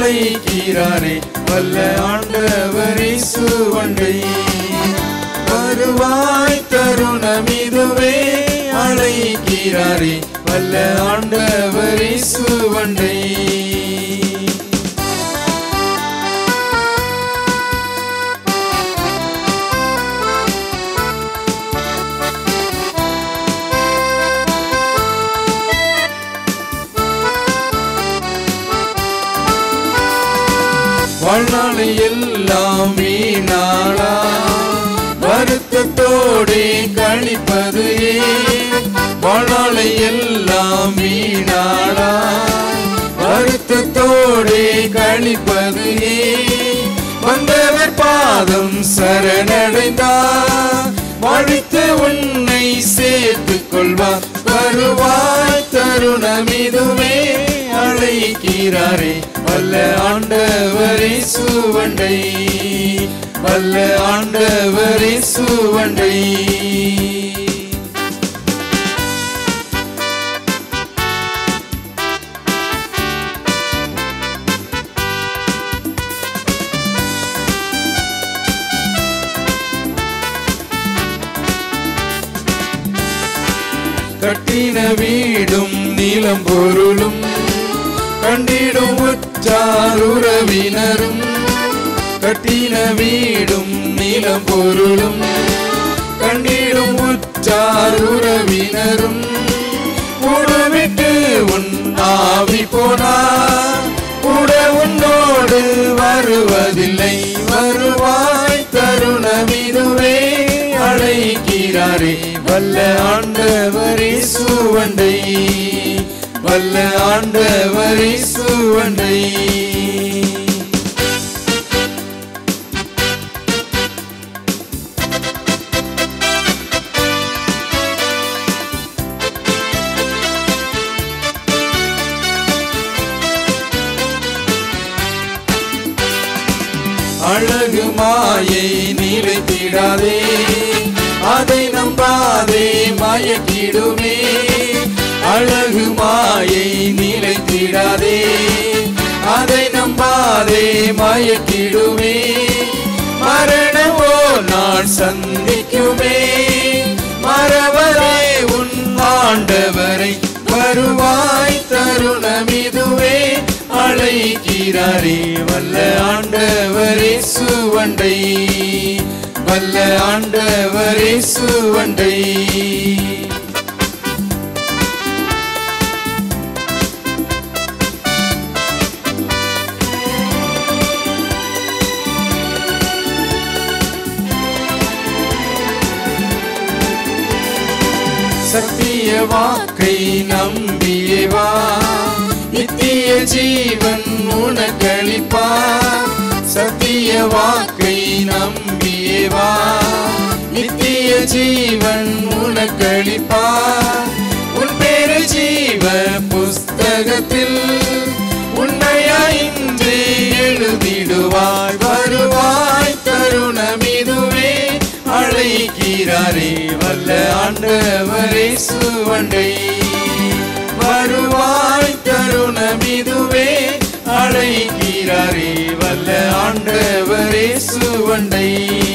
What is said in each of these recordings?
அழைக்கிறாரே வல்ல ஆண்டவரே சுவண்டை வருவாய் தருணம் இதுவே அழைக்கிறாரே வல்ல ஆண்டவரே சுவண்டை வாழ்நாளை எல்லாம் வீணாளா வருத்தத்தோடே கழிப்பது ஏன் வாழ்நாளை எல்லாம் வீணாளா வருத்தத்தோடே கழிப்பது ஏன் வந்தவர் பாதம் சரணடைந்தார் வாழ்த்து உன்னை சேர்த்துக் கொள்வார் வருவாய் தருணம் இதுவே அழைக்கிறாரே வல்ல ஆண்டவரே சுவண்டை வல்ல ஆண்டவரே சுவண்டை கட்டின வீடும் நீலம் பொருளும் கண்டிடும் உற்றார் உறவினரும் கட்டின வீடும் நீலம் பொருளும் கண்டிடும் உற்றார் உறவினரும் கூடவிட்டு உன் ஆவி போனா கூட உன்னோடு வருவதில்லை வருவாய் தருணம் இதுவே அழைக்கிறாரே வல்ல ஆண்டவரே சுவண்டை வல்ல ஆண்டவரே சுவண்டை அழகு மாயை நிலைத்திடாதே அதை நம்பாதே மயக்கிடுமே அழகு மாயை நிலைத்திடாதே அதை நம்பாதே மயக்கிடுமே மரணமோ நான் சந்திக்குமே மறவரே உன் ஆண்டவரை வருவாய் தருணம் இதுவே அழைக்கிறாரே வல்ல ஆண்டவரே சுவண்டை வல்ல ஆண்டவரே சுவண்டை சத்திய வாக்கை நம்பியே வா நித்திய ஜீவன் உனக்களிப்பா சத்திய வாக்கை நம்பியே வா நித்திய ஜீவன் உனக்களிப்பா உன் பேரு ஜீவ புஸ்தகத்தில் உண்மையா இன்று எழுதிடுவாய் வருவாய் தருணம் இதுவே அழைக்கிறாரே வல்ல ஆண்டவரே சுவண்டை வருவாய் தருணம் இதுவே அழைக்கிறாரே வல்ல ஆண்டவரே சுவண்டை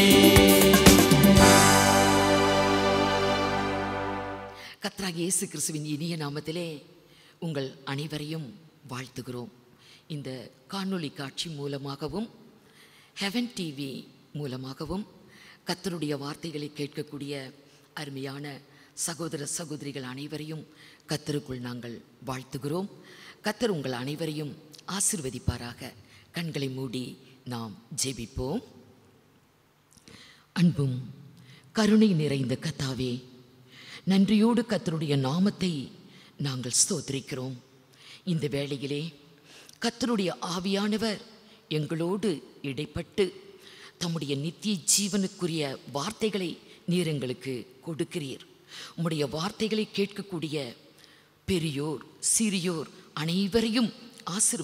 கர்த்தராகிய இயேசு கிறிஸ்துவின் இனிய நாமத்திலே உங்கள் அனைவரையும் வாழ்த்துகிறோம் இந்த காணொளி காட்சி மூலமாகவும் ஹெவன் டிவி மூலமாகவும் கர்த்தருடைய வார்த்தைகளை கேட்கக்கூடிய அருமையான சகோதர சகோதரிகள் அனைவரையும் கர்த்தருக்குள் நாங்கள் வாழ்த்துகிறோம் கர்த்தர் உங்கள் அனைவரையும் ஆசிர்வதிப்பாராக கண்களை மூடி நாம் ஜெபிப்போம் அன்பும் கருணை நிறைந்த கத்தாவே நன்றியோடு கத்தருடைய நாமத்தை நாங்கள் ஸ்தோத்திரிக்கிறோம் இந்த வேளையிலே கத்தருடைய ஆவியானவர் எங்களோடு இடைப்பட்டு தம்முடைய நித்திய ஜீவனுக்குரிய வார்த்தைகளை நீர் எங்களுக்கு கொடுக்கிறீர் உம்முடைய வார்த்தைகளை கேட்கக்கூடிய பெரியோர் சிறியோர் அனைவரையும்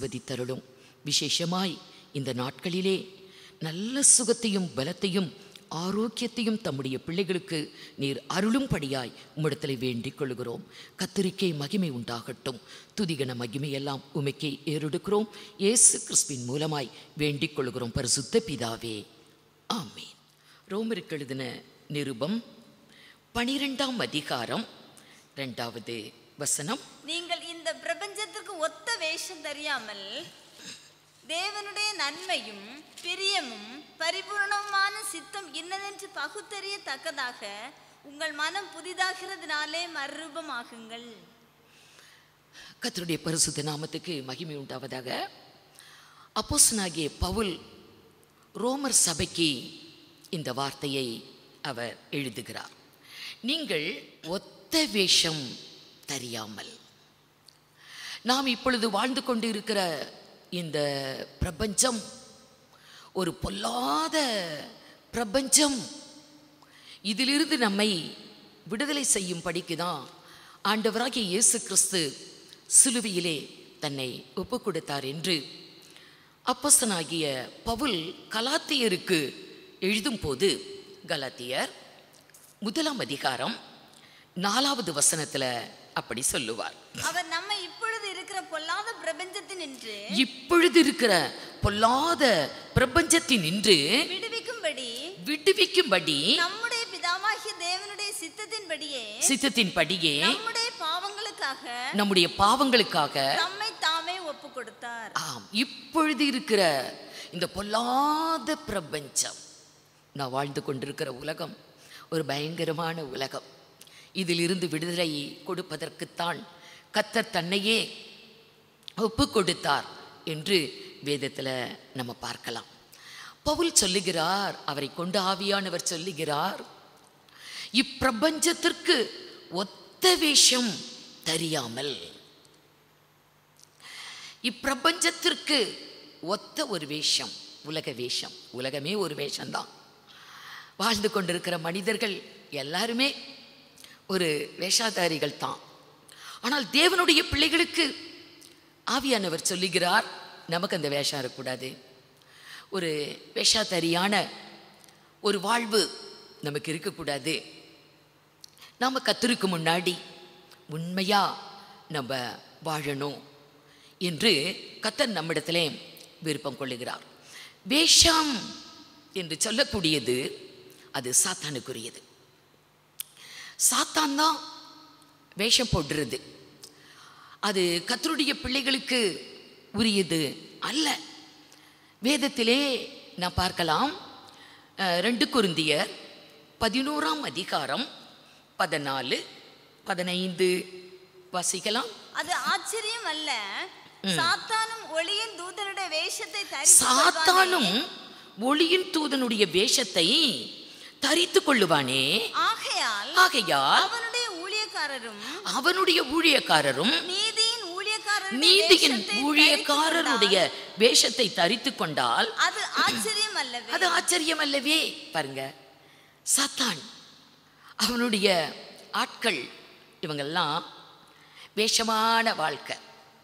ஆசிர்வதித்தருளும் விசேஷமாய் இந்த நாட்களிலே நல்ல சுகத்தையும் பலத்தையும் ஆரோக்கியத்தையும் தம்முடைய பிள்ளைகளுக்கு நீர் அருளும்படியாய் உம்மிடத்தில் வேண்டிக் கொள்கிறோம் கத்திரிக்கை மகிமை உண்டாகட்டும் துதிகன மகிமையெல்லாம் உமைக்கை ஏறெடுக்கிறோம் இயேசு கிறிஸ்துவின் மூலமாய் வேண்டிக் கொள்கிறோம் பரிசுத்த பிதாவே ஆமீன் ரோமருக்கு எழுதின நிருபம் பனிரெண்டாம் அதிகாரம் ரெண்டாவது வசனம் நீங்கள் இந்த பிரபஞ்சத்துக்கு ஒத்த வேஷம் தெரியாமல் தேவனுடைய நன்மையும் பிரியமும் பரிபூரணமான சித்தம் இன்னதென்று பகுத்தறியத்தக்கதாக உங்கள் மனம் புதிதாகிறதுனாலே மறுரூபமாகுங்கள் கர்த்தருடைய பரிசுத்த நாமத்துக்கு மகிமை உண்டாவதாக அப்போஸ்தலனாகிய பவுல் ரோமர் சபைக்கு இந்த வார்த்தையை அவர் எழுதுகிறார் நீங்கள் ஒத்த வேஷம் தெரியாமல் நாம் இப்பொழுது வாழ்ந்து கொண்டு இருக்கிற இந்த பிரபஞ்சம் ஒரு பொல்லாத பிரபஞ்சம் இதிலிருந்து நம்மை விடுதலை செய்யும் படிக்கு தான் ஆண்டவராகிய இயேசு கிறிஸ்து சிலுவையிலே தன்னை ஒப்பு கொடுத்தார் என்று அப்போஸ்தலனாகிய பவுல் கலாத்தியருக்கு எழுதும்போது கலாத்தியர் முதலாம் அதிகாரம் நாலாவது வசனத்துல அப்படி சொல்லுவார் அவர் நம்மை இப்பொழுது இருக்கிற பொல்லாத பிரபஞ்சத்தின் நின்று இப்பொழுது இருக்கிற பொல்லாத பிரபஞ்சத்தின் நின்று விடுவிக்கும்படி விடுவிக்கும்படி நம்முடைய பிதாவாகிய தேவனுடைய சித்தத்தின்படியே சித்தத்தின் படியே நம்முடைய பாவங்களுக்காக நம்முடைய பாவங்களுக்காக தம்மை தாமே ஒப்பு கொடுத்தார் ஆம் இப்பொழுது இருக்கிற இந்த பொல்லாத பிரபஞ்சம் நான் வாழ்ந்து கொண்டிருக்கிற உலகம் ஒரு பயங்கரமான உலகம் இதிலிருந்து விடுதலை கொடுப்பதற்குத்தான் கத்தர் தன்னையே ஒப்பு கொடுத்தார் என்று வேதத்தில் நம்ம பார்க்கலாம் பவுல் சொல்லுகிறார் அவரை கொண்டு ஆவியானவர் சொல்லுகிறார் இப்பிரபஞ்சத்திற்கு ஒத்த வேஷம் தெரியாமல் இப்பிரபஞ்சத்திற்கு ஒத்த ஒரு வேஷம் உலக வேஷம் உலகமே ஒரு வேஷம்தான் வாழ்ந்து கொண்டிருக்கிற மனிதர்கள் எல்லாருமே ஒரு வேஷாதாரிகள் தான் ஆனால் தேவனுடைய பிள்ளைகளுக்கு ஆவியானவர் சொல்லுகிறார் நமக்கு அந்த வேஷம் இருக்கக்கூடாது ஒரு வேஷாதாரியான ஒரு வாழ்வு நமக்கு இருக்கக்கூடாது நாம் கத்தருக்கு முன்னாடி உண்மையா நம்ம வாழணும் என்று கத்தர் நம்மிடத்திலே விருப்பம் கொள்ளுகிறார் வேஷம் என்று சொல்லக்கூடியது அது சாத்தானுக்குரியது சாத்தான் தான் வேஷம் போடுறது அது கத்தருடைய பிள்ளைகளுக்கு உரியது அல்ல வேதத்திலே நான் பார்க்கலாம் அஹ், ரெண்டு குருந்தியர் பதினோராம் அதிகாரம் பதினாலு பதினைந்து வாசிக்கலாம் அது ஆச்சரியம் அல்ல சாத்தானும் ஒளியின் தூதனுடைய வேஷத்தை தரித்து சாத்தானும் ஒளியின் தூதனுடைய வேஷத்தை தரித்து கொள்ளுவானே ஆகையால் ஆகையால் அவனுடைய ஊழியக்காரரும் அவனுடைய ஊழியக்காரரும் நீதியின் ஊழியக்காரருடைய நீதியின் வேஷத்தை ஊழியக்காரருடைய தரித்துக் வேஷத்தை தரித்து கொண்டால் கொண்டால் அது ஆச்சரியம் அல்லவே அது ஆச்சரியம் அல்லவே பாருங்க சாத்தான் அவனுடைய ஆட்கள் இவங்கெல்லாம் வேஷமான வாழ்க்கை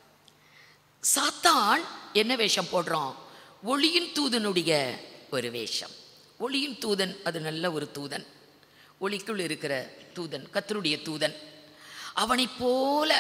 சாத்தான் என்ன வேஷம் போடுறான் ஒளியின் தூதனுடைய ஒரு வேஷம் ஒளியின் தூதன் அது நல்ல ஒரு தூதன் ஒளிக்குள் இருக்கிற தூதன் கத்தருடைய தூதன் அவனைப் போல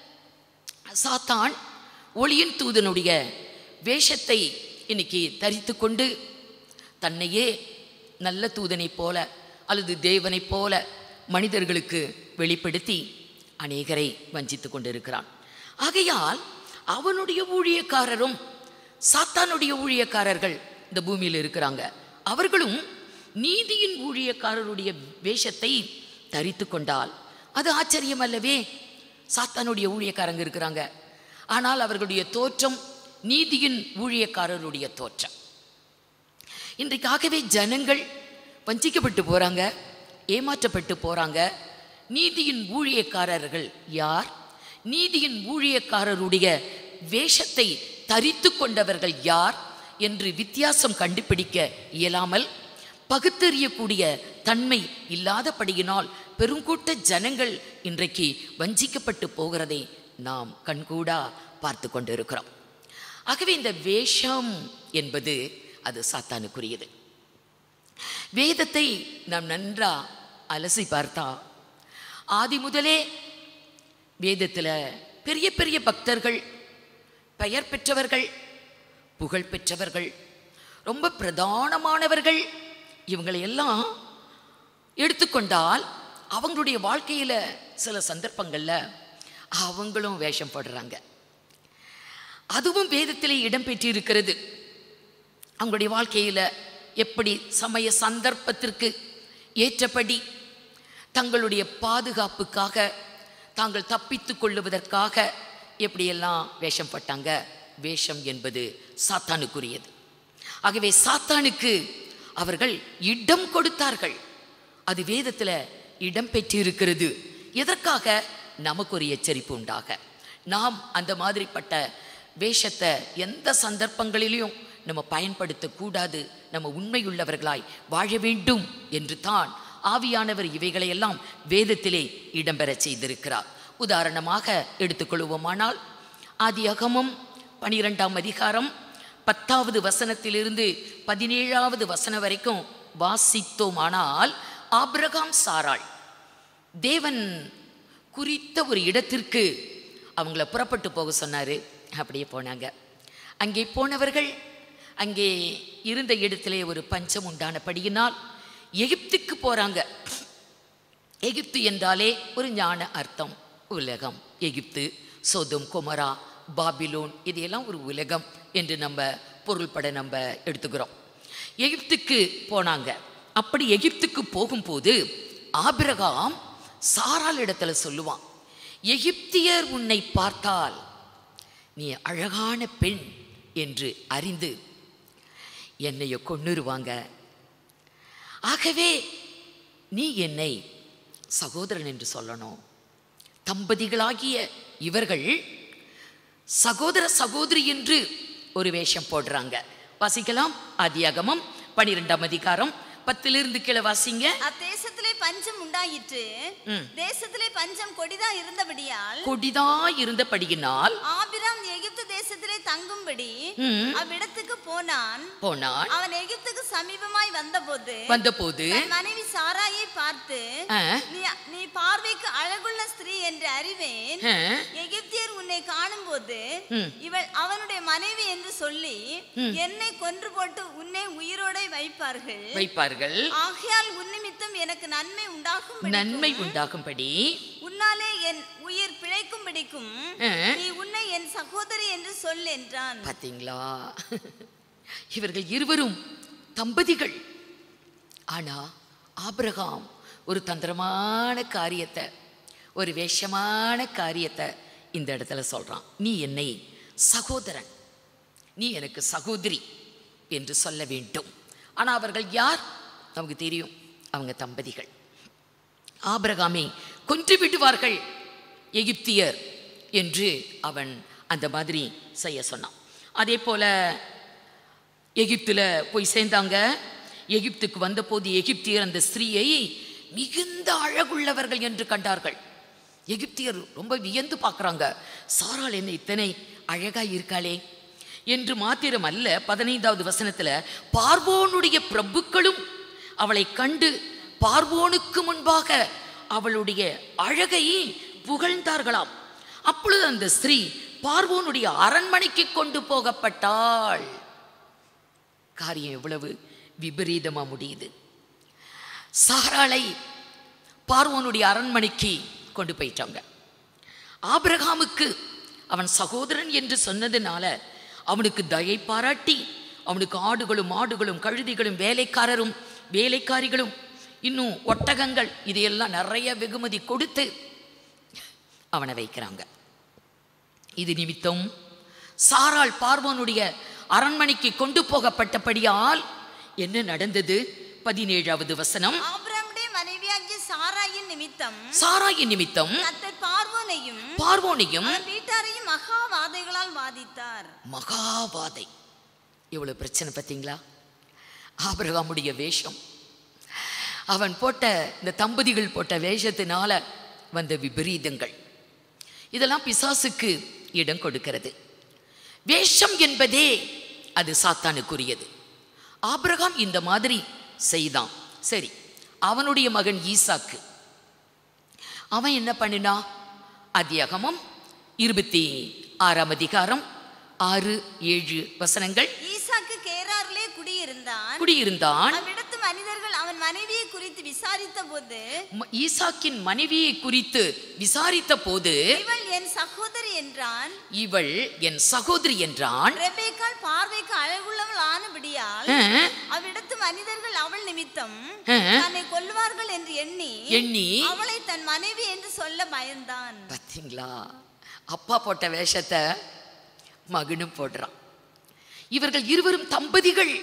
சாத்தான் ஒளியின் தூதனுடைய வேஷத்தை இன்னைக்கு தரித்து கொண்டு தன்னையே நல்ல தூதனைப் போல அல்லது தேவனைப் போல மனிதர்களுக்கு வெளிப்படுத்தி அநேகரை வஞ்சித்து கொண்டிருக்கிறான் ஆகையால் அவனுடைய ஊழியக்காரரும் சாத்தானுடைய ஊழியக்காரர்கள் இந்த பூமியில் இருக்கிறாங்க அவர்களும் நீதியின் ஊழியக்காரருடைய வேஷத்தை தரித்து கொண்டால் அது ஆச்சரியம் அல்லவே சாத்தானுடைய ஊழியக்காரங்க இருக்கிறாங்க ஆனால் அவர்களுடைய தோற்றம் நீதியின் ஊழியக்காரருடைய தோற்றம் இன்றைக்காகவே ஜனங்கள் வஞ்சிக்கப்பட்டு போறாங்க ஏமாற்றப்பட்டு போறாங்க நீதியின் ஊழியக்காரர்கள் யார் நீதியின் ஊழியக்காரருடைய வேஷத்தை தரித்து கொண்டவர்கள் யார் என்று வித்தியாசம் கண்டுபிடிக்க இயலாமல் பகுத்தறியக்கூடிய தன்மை இல்லாதபடியினால் பெருங்கூட்ட ஜனங்கள் இன்றைக்கு வஞ்சிக்கப்பட்டு போகிறதை நாம் கண்கூடா பார்த்து கொண்டிருக்கிறோம் ஆகவே இந்த வேஷம் என்பது அது சாத்தானுக்குரியது வேதத்தை நாம் நன்றா அலசி பார்த்தா ஆதி முதலே வேதத்தில் பெரிய பெரிய பக்தர்கள் பெயர் பெற்றவர்கள் புகழ் பெற்றவர்கள் ரொம்ப பிரதானமானவர்கள் இவங்களை எல்லாம் எடுத்துக்கொண்டால் அவங்களுடைய வாழ்க்கையில் சில சந்தர்ப்பங்களில் அவங்களும் வேஷம் போடுறாங்க அதுவும் வேதத்திலே இடம்பெற்றிருக்கிறது அவங்களுடைய வாழ்க்கையில் எப்படி சமய சந்தர்ப்பத்திற்கு ஏற்றபடி தங்களுடைய பாதுகாப்புக்காக தாங்கள் தப்பித்துக் கொள்ளுவதற்காக எப்படியெல்லாம் வேஷம் போட்டாங்க வேஷம் என்பது சாத்தானுக்குரியது ஆகவே சாத்தானுக்கு அவர்கள் இடம் கொடுத்தார்கள் அது வேதத்தில் இடம் பெற்றிருக்கிறது எதற்காக நமக்கு ஒரு எச்சரிப்பு உண்டாக நாம் அந்த மாதிரிப்பட்ட வேஷத்தை எந்த சந்தர்ப்பங்களிலும் நம்ம பயன்படுத்தக்கூடாது நம்ம உண்மையுள்ளவர்களாய் வாழ வேண்டும் என்று தான் ஆவியானவர் இவைகளையெல்லாம் வேதத்திலே இடம்பெறச் செய்திருக்கிறார் உதாரணமாக எடுத்துக்கொள்வோமானால் ஆதியகமும் பனிரெண்டாம் அதிகாரம் பத்தாவது வசனத்திலிருந்து பதினேழாவது வசனம் வரைக்கும் வாசித்தோமானால் ஆபிரகாம் சாராள் தேவன் குறித்த ஒரு இடத்திற்கு அவங்கள புறப்பட்டு போக சொன்னார் அப்படியே போனாங்க அங்கே போனவர்கள் அங்கே இருந்த இடத்திலே ஒரு பஞ்சம் உண்டானபடியினால் எகிப்துக்கு போகிறாங்க எகிப்து என்றாலே ஒரு ஞான அர்த்தம் உலகம் எகிப்து சோதம் குமரா பாபிலோன் இதையெல்லாம் ஒரு உலகம் என்று நம்ம பொருள்பட நம்ம எடுத்துக்கிறோம் எகிப்துக்கு போனாங்க அப்படி எகிப்துக்கு போகும்போது ஆபிரகாம் சாராள் இடத்துல சொல்லுவான் எகிப்தியர் உன்னை பார்த்தால் நீ அழகான பெண் என்று அறிந்து என்னைய கொன்னுருவாங்க ஆகவே நீ என்னை சகோதரன் என்று சொல்லணும் தம்பதிகளாகிய இவர்கள் சகோதர சகோதரி என்று ஒரு வேஷம் போடுறாங்க வாசிக்கலாம் ஆதியாகமம் பனிரெண்டாம் அதிகாரம் பத்திலிருந்து கீழே வாசிங்க அத்தேசத்திலே பஞ்சம் உண்டாயிற்று ம். தேசத்திலே பஞ்சம் கொடிதா இருந்தபடியால் கொடிதா இருந்தபடியினால் ஆபிராம் எகிப்து தேசத்திலே தங்கும்படி ம், அவ்விடத்துக்கு போனான் போனான் அவன் எகிப்துக்கு சமீபமாய் வந்தபோது வந்தபோது தன் மனைவி சாராயை பார்த்து ஆ, நீ நீ பார்வைக்கு அழகுள்ள ஸ்திரீ என்று அறிவேன் ஆ, எகிப்தியர் உன்னை காணும்போது ம். இவள் அவனுடைய மனைவி என்று சொல்லி என்னை கொன்று போட்டு உன்னை உயிரோட வைப்பார்கள் வைப்பார்கள் ஆகையால் உன்னிமித்தம் எனக்கு நன்மை உண்டாகும் நன்மை உண்டாகும்படி உன்னாலே என் உயிர் பிழைக்கும்படிக்கும் ஆ, நீ உன்னை என் சகோதரி என்று சொல் என்றான் பாத்தீங்களா இவர்கள் இருவரும் தம்பதிகள் ஆனா ஆபிரகாம் ஒரு தந்திரமான காரியத்தை ஒரு வேஷமான காரியத்தை இந்த இடத்துல சொல்றான் நீ என்னை சகோதரன் நீ எனக்கு சகோதரி என்று சொல்ல வேண்டும் ஆனா அவர்கள் யார் நமக்கு தெரியும் அவங்க தம்பதிகள் ஆபிரகாமை கொன்று விடுவார்கள் எகிப்தியர் என்று அவன் அந்த மாதிரி செய்ய சொன்னான் அதே போல எகிப்தில் போய் சேர்ந்தாங்க எகிப்துக்கு வந்தபோது எகிப்தியர் அந்த ஸ்திரீயை மிகுந்த அழகுள்ளவர்கள் என்று கண்டார்கள் எகிப்தியர் ரொம்ப வியந்து பார்க்குறாங்க சாராள் என்ன இத்தனை அழகா இருக்காளே என்று மாத்திரம் அல்ல பதினைந்தாவது வசனத்துல பார்வோனுடைய பிரபுக்களும் அவளை கண்டு பார்வோனுக்கு முன்பாக அவளுடைய அழகை புகழ்ந்தார்களாம் அப்பொழுது அந்த ஸ்திரீ பார்வோனுடைய அரண்மனைக்கு கொண்டு போகப்பட்டாள் காரியம் எவ்வளவு விபரீதமா முடியுது சாராளை பார்வோனுடைய அரண்மனைக்கு கொண்டு போயிட்டாங்க ஆபிரகாமுக்கு அவன் சகோதரன் என்று சொன்னதுனால அவனுக்கு தயை பாராட்டி அவனுக்கு ஆடுகளும் மாடுகளும் கழுதிகளும் வேலைக்காரரும் வேலைக்காரிகளும் இன்னும் ஒட்டகங்கள் இதையெல்லாம் நிறைய வெகுமதி கொடுத்து அவனை வைக்கிறாங்க இது நிமித்தம் சாராள் பார்வோனுடைய அரண்மனைக்கு கொண்டு போகப்பட்டபடியால் என்ன நடந்தது பதினேழாவது வசனம் ஆபிரமுடைய மனைவியாகிய சாராயின் நிமித்தம் சாராயின் நிமித்தம் கர்த்தர் பார்வோனையும் பார்வோனையும் அவன் வீட்டாரையும் மகா வாதைகளால் வாதித்தார் மகாபாதை இவ்வளவு பிரச்சனை பார்த்தீங்களா ஆபிரகாமுடைய வேஷம் அவன் போட்ட இந்த தம்பதிகள் போட்ட வேஷத்தினால வந்த விபரீதங்கள் இதெல்லாம் பிசாசுக்கு இடம் கொடுக்கிறது வேஷம் என்பதே அது சாத்தானுக்குரியது ஆபிரகாம் இந்த மாதிரி செய்தான் சரி அவனுடைய மகன் ஈசாக்கு அவன் என்ன பண்ணினா அதியாகமம் இருபத்தி ஆறாம் அதிகாரம் ஆறு ஏழு வசனங்கள் ஈசாக்கு கேராரிலே குடியிருந்தான் குடியிருந்தான் அவ்விடத்து மனிதர்கள் அவன் மனைவியை குறித்து விசாரித்த போது ம- ஈசாக்கின் மனைவியை குறித்து விசாரித்த போது இவள் என் சகோதரி என்றான் இவள் என் சகோதரி என்றான் ரெபேக்காள் பார்வைக்கு அழகுள்ளவள் ஆனபடியால் ஆ, அவ்விடத்து மனிதர்கள் அவள் நிமித்தம் ஆ. தன்னை கொல்லுவார்கள் என்று எண்ணி எண்ணி அவளை தன் மனைவி என்று சொல்ல பயந்தான் பார்த்தீங்களா அப்பா போட்ட வேஷத்தை மகனும் போடுறான் இவர்கள் இருவரும் தம்பதிகள்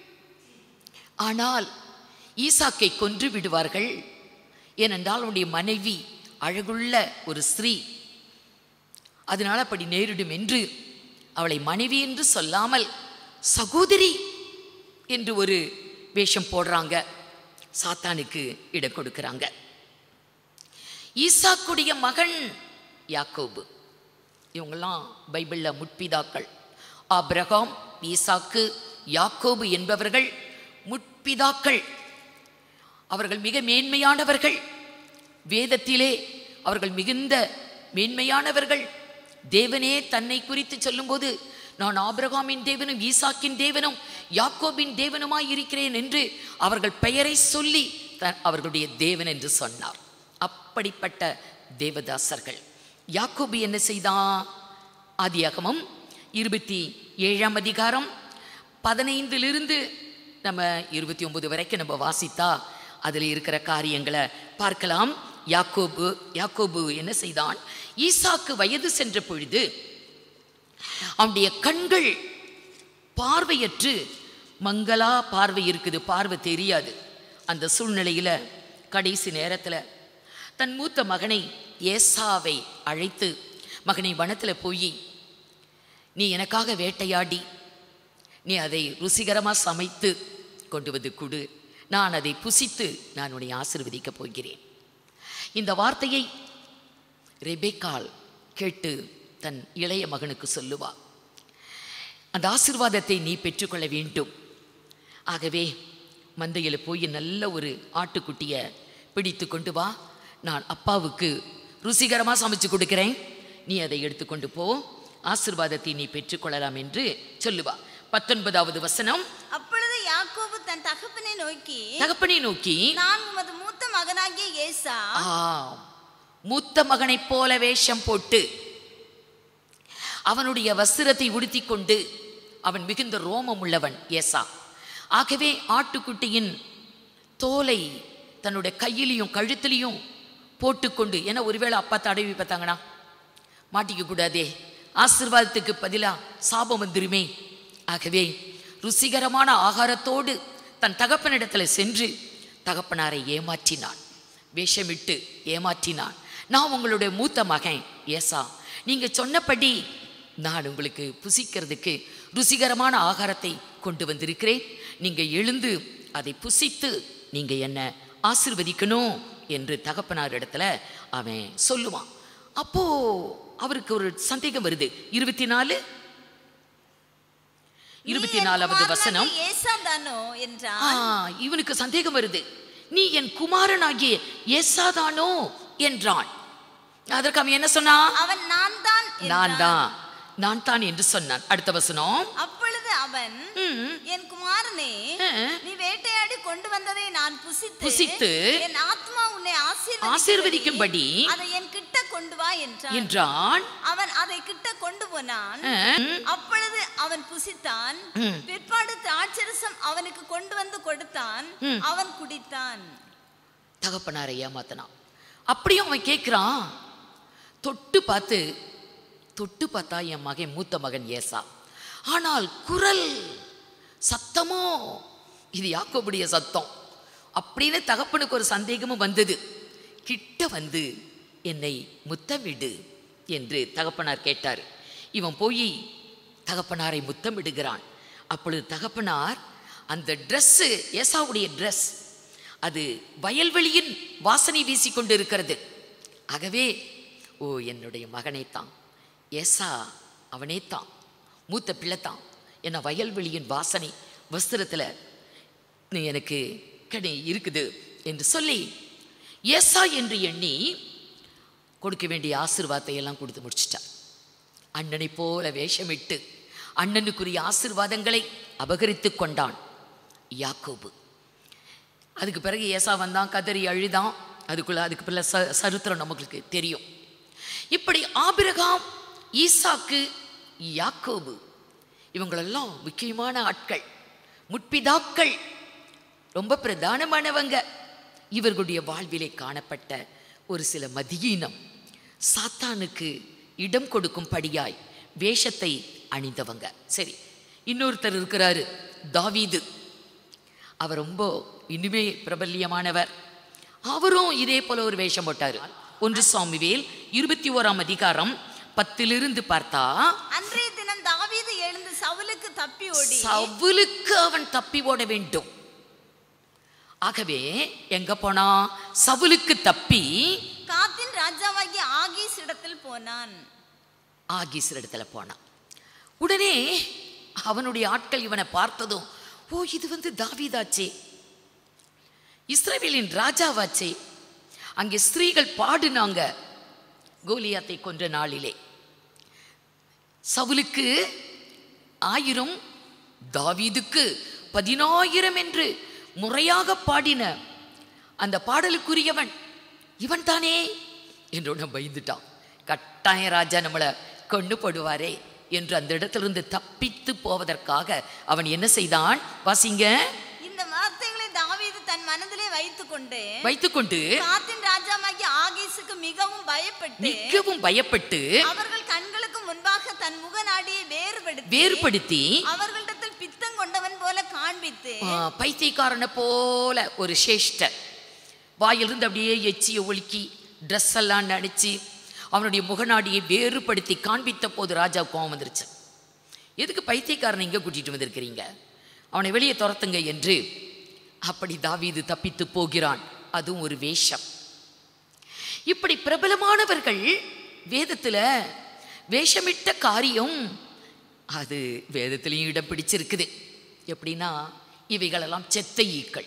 ஆனால் ஈசாக்கை கொன்று விடுவார்கள் ஏனென்றால் அவனுடைய மனைவி அழகுள்ள ஒரு ஸ்திரீ அதனால் அப்படி நேரிடும் என்று அவளை மனைவி என்று சொல்லாமல் சகோதரி என்று ஒரு வேஷம் போடுறாங்க சாத்தானுக்கு இடம் கொடுக்கறாங்க ஈசாக்குடைய மகன் யாக்கோபு இவங்கெல்லாம் பைபிளில் முற்பிதாக்கள் ஆபிரகாம் ஈசாக்கு யாக்கோபு என்பவர்கள் முற்பிதாக்கள் அவர்கள் மிக மேன்மையானவர்கள் வேதத்திலே அவர்கள் மிகுந்த மேன்மையானவர்கள் தேவனே தன்னை குறித்து சொல்லும்போது நான் ஆபிரகாமின் தேவனும் ஈசாக்கின் தேவனும் யாக்கோபின் தேவனுமாய் இருக்கிறேன் என்று அவர்கள் பெயரை சொல்லி த- அவர்களுடைய தேவன் என்று சொன்னார் அப்படிப்பட்ட தேவதாசர்கள் யாக்கோபு என்ன செய்தான் ஆதியாகமம் இருபத்தி ஏழாம் அதிகாரம் பதினைந்திலிருந்து நம்ம இருபத்தி ஒன்பது வரைக்கும் நம்ம வாசித்தா அதில் இருக்கிற காரியங்களை பார்க்கலாம் யாக்கோபு யாக்கோபு என்ன செய்தான் ஈசாக்கு வயது சென்ற பொழுது அவனுடைய கண்கள் பார்வையற்று மங்களா பார்வை இருக்குது பார்வை தெரியாது அந்த சூழ்நிலையில் கடைசி நேரத்தில் தன் மூத்த மகனை ஏசாவை அழைத்து மகனை வனத்தில் போய் நீ எனக்காக வேட்டையாடி நீ அதை ருசிகரமாக சமைத்து கொண்டு வந்து கொடு நான் அதை புசித்து நான் உன்னை ஆசீர்வதிக்கப் போகிறேன் இந்த வார்த்தையை ரெபேக்காள் கேட்டு தன் இளைய மகனுக்கு சொல்லுவா அந்த ஆசீர்வாதத்தை நீ பெற்றுக்கொள்ள வேண்டும் ஆகவே மந்தையில் போய் நல்ல ஒரு ஆட்டுக்குட்டியை பிடித்து கொண்டு வா நான் அப்பாவுக்கு ருசிகரமாக சமைச்சு கொடுக்கிறேன் நீ அதை எடுத்துக்கொண்டு போ ஆசீர்வாதத்தை நீ பெற்றுக்கொள்ளலாம் என்று சொல்லுவா பத்தொன்பதாவது வசனம் அப்பொழுது யாக்கோபு தன் தகப்பனை நோக்கி தகப்பனை நோக்கி நான் உமது மூத்த மகனாகிய ஏசா ஆம் மூத்த மகனைப் போல வேஷம் போட்டு அவனுடைய வஸ்திரத்தை உடுத்திக் கொண்டு அவன் மிகுந்த ரோமம் உள்ளவன் ஏசா ஆகவே ஆட்டுக்குட்டியின் தோலை தன்னுடைய கையிலையும் கழுத்திலையும் போட்டுக்கொண்டு ஏன்னா ஒருவேளை அப்பா தடவி பார்த்தாங்கண்ணா மாட்டிக்க கூடாதே ஆசீர்வாதத்துக்கு பதிலா சாபம் வந்துருமே ஆகவே ருசிகரமான ஆகாரத்தோடு தன் தகப்பனிடத்துல சென்று தகப்பனாரை ஏமாற்றினான் வேஷமிட்டு ஏமாற்றினான் நான் உங்களுடைய மூத்த மகன் ஏசா நீங்க சொன்னபடி நான் உங்களுக்கு புசிக்கிறதுக்கு ருசிகரமான ஆகாரத்தை கொண்டு வந்திருக்கிறேன் நீங்க எழுந்து அதை புசித்து நீங்க என்ன ஆசிர்வதிக்கணும் என்று தகப்பனார் இடத்துல அவன் சொல்லுவான் அப்போ அவருக்கு ஒரு சந்தேகம் வருது இருபத்தி நாலு இருபத்தி நாலாவது வசனம் ஏசா தானோ ஆ, என்றான் இவனுக்கு சந்தேகம் வருது நீ என் குமாரனாகிய ஏசாதானோ என்றான் அதற்கு அவன் என்ன சொன்னான் அவன் நான் தான் நான் தான் நான் தான் என்று சொன்னான் அடுத்த வசனம் அப்பொழுது அவன் ம், என் குமாரனே ஆ, நீ வேட்டையாடி கொண்டு வந்ததை நான் புசித்து புசித்து என் ஆத்மா உன்னை ஆசீர்வதிக்கும்படி ஆசீர்வதிக்கும்படி அதை என் கிட்ட கொண்டு வா என்றான் என்றான் அவன் அதை கிட்ட கொண்டு போனான் ஆ, அப்பொழுது அவன் புசித்தான் ம். பிற்பாடு திராட்சரசம் அவனுக்கு கொண்டு வந்து கொடுத்தான் ம். அவன் குடித்தான் தகப்பனாரை ஏமாத்தினான் அப்படியும் அவன் கேட்குறான் தொட்டு பார்த்து தொட்டு பார்த்தா என் மகன் மூத்த மகன் ஏசா ஆனால் குரல் சத்தமோ இது யாக்கோபுடைய சத்தம் அப்படின்னு தகப்பனுக்கு ஒரு சந்தேகமும் வந்தது கிட்ட வந்து என்னை முத்தமிடு என்று தகப்பனார் கேட்டார் இவன் போய் தகப்பனாரை முத்தமிடுகிறான் அப்பொழுது தகப்பனார் அந்த ட்ரெஸ்ஸு ஏசாவுடைய ட்ரெஸ் அது வயல்வெளியின் வாசனை வீசிக்கொண்டு இருக்கிறது ஆகவே ஓ என்னுடைய மகனைத்தான் ஏசா அவனேத்தான் மூத்த பிள்ளைத்தான் என்ன வயல்வெளியின் வாசனை வஸ்திரத்தில் நீ எனக்கு கடை இருக்குது என்று சொல்லி ஏசா என்று எண்ணி கொடுக்க வேண்டிய ஆசீர்வாதத்தை எல்லாம் கொடுத்து முடிச்சிட்டார் அண்ணனை போல வேஷமிட்டு அண்ணனுக்குரிய ஆசீர்வாதங்களை அபகரித்து கொண்டான் யாக்கோபு அதுக்கு பிறகு ஏசா வந்தான் கதறி அழுதான் அதுக்குள்ள அதுக்கு பிறகு ச சரித்திரம் நமக்கு தெரியும் இப்படி ஆபிரகாம் ஈசாக்கு யாக்கோபு இவங்களெல்லாம் முக்கியமான ஆட்கள் முற்பிதாக்கள் ரொம்ப பிரதானமானவங்க இவர்களுடைய வாழ்விலே காணப்பட்ட ஒரு சில மதியீனம் சாத்தானுக்கு இடம் கொடுக்கும்படியாய் வேஷத்தை அணிந்தவங்க சரி இன்னொருத்தர் இருக்கிறாரு தாவீது அவர் ரொம்ப இனிமே பிரபல்யமானவர் அவரும் இதே போல ஒரு வேஷம் போட்டார் ஒன்று சாமுவேல் இருபத்தி ஓராம் அதிகாரம் பத்திலிருந்து பார்த்தா அன்றைய தினம் தாவீது எழுந்து சவுலுக்கு தப்பி ஓடி சவுலுக்கு அவன் தப்பி ஓட வேண்டும் ஆகவே எங்க போனா சவுலுக்கு தப்பி காத்தின் ராஜாவாகிய ஆகீஸ் இடத்தில் போனான் ஆகீசர் இடத்துல போனான் உடனே அவனுடைய ஆட்கள் இவனை பார்த்ததும் ஓ இது வந்து தாவீதாச்சே இஸ்ரவேலின் ராஜாவாச்சே அங்கே ஸ்திரீகள் பாடுனாங்க கோலியாத்தை கொன்ற நாளிலே சவுலுக்கு ஆயிரம் தாவீதுக்கு பதினாயிரம் என்று முறையாக பாடின அந்த பாடலுக்குரியவன் இவன் தானே என்று உடனே பயந்துட்டான் கட்டாய ராஜா நம்மளை கொண்டு போடுவாரே என்று அந்த இடத்திலிருந்து தப்பித்து போவதற்காக அவன் என்ன செய்தான் வாசிங்க இந்த வார்த்தைகளை தாவீது தன் மனதிலே வைத்துக்கொண்டு வைத்துக்கொண்டு காத்தின் ராஜாவாகிய ஆகீஸுக்கு மிகவும் பயப்பட்டு மிகவும் பயப்பட்டு அவர்கள் கண்களுக்கு முன்பாக தன் முகநாடியை வேறுபடுத்தி வேறுபடுத்தி அவர்களிடத்தில் பித்தம் கொண்டவன் போல காண்பித்து ஆ, பைத்தியக்காரனை போல ஒரு சேஷ்ட வாயிலிருந்து அப்படியே எச்சியை ஒழுக்கி ட்ரெஸ் எல்லாம் நடிச்சு அவனுடைய முகநாடியை வேறுபடுத்தி காண்பித்த போது ராஜா கோவம் வந்துருச்சு எதுக்கு பைத்தியக்காரனை இங்கே கூட்டிட்டு வந்திருக்கிறீங்க அவனை வெளியே துரத்துங்க என்று அப்படி தாவீது தப்பித்து போகிறான் அதுவும் ஒரு வேஷம் இப்படி பிரபலமானவர்கள் வேதத்துல வேஷமிட்ட காரியம் அது வேதத்திலையும் இடம் பிடிச்சிருக்குது எப்படின்னா இவைகளெல்லாம் செத்த ஈக்கள்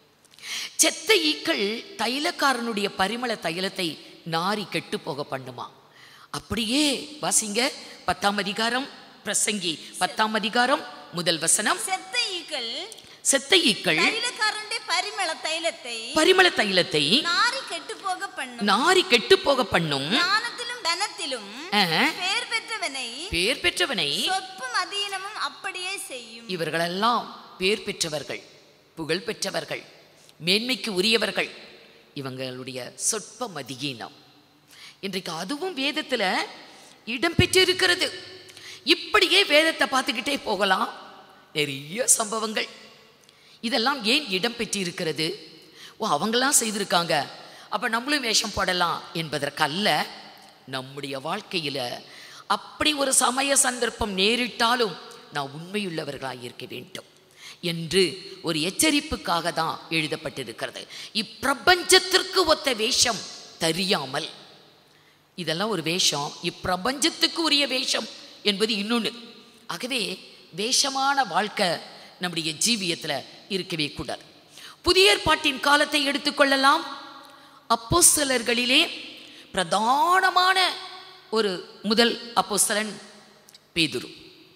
செத்த ஈக்கள் தைலக்காரனுடைய பரிமள தைலத்தை நாரி கெட்டு போக பண்ணுமா அப்படியே வாசிங்க பத்தாம் அதிகாரம் பிரசங்கி பத்தாம் அதிகாரம் முதல் வசனம் செத்த ஈக்கள் செத்த ஈக்கள் தைலக்காரனுடைய பரிமள தைலத்தை பரிமள தைலத்தை நாரி கெட்டு போக பண்ணும் நாரி கெட்டு போக பண்ணும் ஞானத்திலும் தனத்திலும் ஆ, பேர் பெற்றவனை பேர் பெற்றவனை சொப்பும் அதீனமும் அப்படியே செய்யும் இவர்களெல்லாம் பேர் பெற்றவர்கள் புகழ் பெற்றவர்கள் மேன்மைக்கு உரியவர்கள் இவங்களுடைய சொற்ப மதியீனம் இன்றைக்கு அதுவும் வேதத்துல இடம் பெற்றிருக்கிறது இப்படியே வேதத்தை பார்த்துக்கிட்டே போகலாம் நிறைய சம்பவங்கள் இதெல்லாம் ஏன் இடம் பெற்றிருக்கிறது ஓ அவங்களாம் செய்திருக்காங்க அப்ப நம்மளும் வேஷம் போடலாம் என்பதற்கல்ல நம்முடைய வாழ்க்கையில அப்படி ஒரு சமய சந்தர்ப்பம் நேரிட்டாலும் நான் உண்மையுள்ளவர்களாக இருக்க வேண்டும் என்று ஒரு எச்சரிப்புக்காக தான் எழுதப்பட்டிருக்கிறது இப்பிரபஞ்சத்திற்கு ஒத்த வேஷம் தெரியாமல் இதெல்லாம் ஒரு வேஷம் இப்பிரபஞ்சத்துக்கு உரிய வேஷம் என்பது இன்னொன்று ஆகவே வேஷமான வாழ்க்கை நம்முடைய ஜீவியத்தில் இருக்கவே கூடாது புதிய ஏற்பாட்டின் காலத்தை எடுத்துக்கொள்ளலாம் அப்போஸ்தலர்களிலே பிரதானமான ஒரு முதல் அப்போஸ்தலன் பேதுரு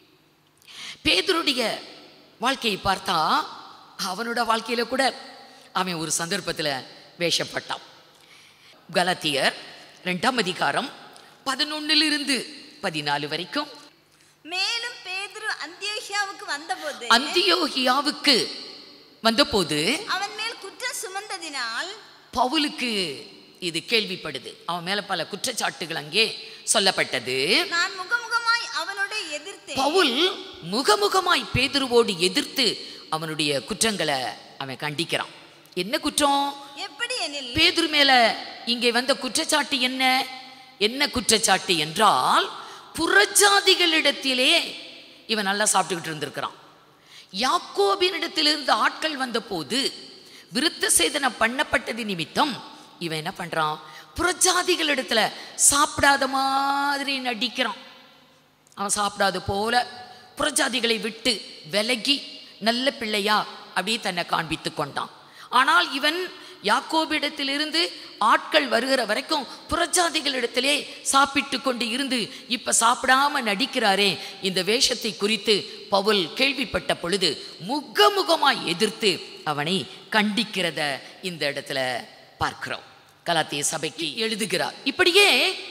பேதுருடைய வாழ்க்கையை பார்த்தா அவனோட வாழ்க்கையில கூட அவன் ஒரு சந்தர்ப்பத்தில் வேஷப்பட்டான் கலத்தியர் ரெண்டாம் அதிகாரம் பதினொன்னிலிருந்து பதினாலு வரைக்கும் மேலும் பேதுரு அந்தியோகியாவுக்கு வந்தபோது அந்தியோகியாவுக்கு வந்தபோது அவன் மேல் குற்றம் சுமந்ததினால் பவுலுக்கு இது கேள்விப்படுது அவன் மேல பல குற்றச்சாட்டுகள் அங்கே சொல்லப்பட்டது நான் முகமுகமாய் அவனோட எதிர்த்தேன் பவுல் முகமுகமாய் பேதுருவோடு எதிர்த்து அவனுடைய குற்றங்களை அவன் கண்டிக்கிறான் என்ன குற்றம் எப்படி எனில் பேதுரு மேல இங்கே வந்த குற்றச்சாட்டு என்ன என்ன குற்றச்சாட்டு என்றால் புறஜாதிகளிடத்திலே இவன் நல்லா சாப்பிட்டுக்கிட்டு இருந்திருக்கிறான் யாக்கோபினிடத்திலிருந்து ஆட்கள் வந்தபோது விருத்த சேதனம் பண்ணப்பட்டது நிமித்தம் இவன் என்ன பண்றான் புறஜாதிகளிடத்துல சாப்பிடாத மாதிரி நடிக்கிறான் அவன் சாப்பிடாத போல புறஜாதிகளை விட்டு விலகி நல்ல பிள்ளையா அப்படியே தன்னை காண்பித்து கொண்டான் ஆனால் இவன் யாக்கோபிடத்திலிருந்து ஆட்கள் வருகிற வரைக்கும் புறஜாதிகளிடத்திலே சாப்பிட்டு கொண்டு இருந்து இப்ப சாப்பிடாம நடிக்கிறாரே இந்த வேஷத்தை குறித்து பவுல் கேள்விப்பட்ட பொழுது முகமுகமாய் எதிர்த்து அவனை கண்டிக்கிறத இந்த இடத்துல பார்க்கிறோம் கலாத்திய சபைக்கு எழுதுகிறார் இப்படியே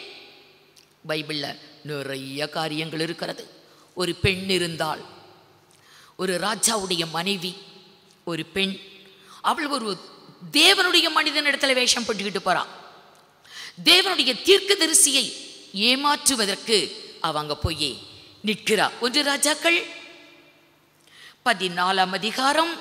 பைபிள்ல நிறைய காரியங்கள் இருக்கிறது ஒரு பெண் இருந்தால் ஒரு ராஜாவுடைய மனைவி ஒரு பெண் அவள் ஒரு தேவனுடைய மனிதனிடத்துல வேஷம் போட்டுக்கிட்டு போறான் தேவனுடைய தீர்க்கதரிசியை ஏமாற்றுவதற்கு அவங்க போய் நிற்கிறா ஒன்று ராஜாக்கள் பதினாலாம் அதிகாரம்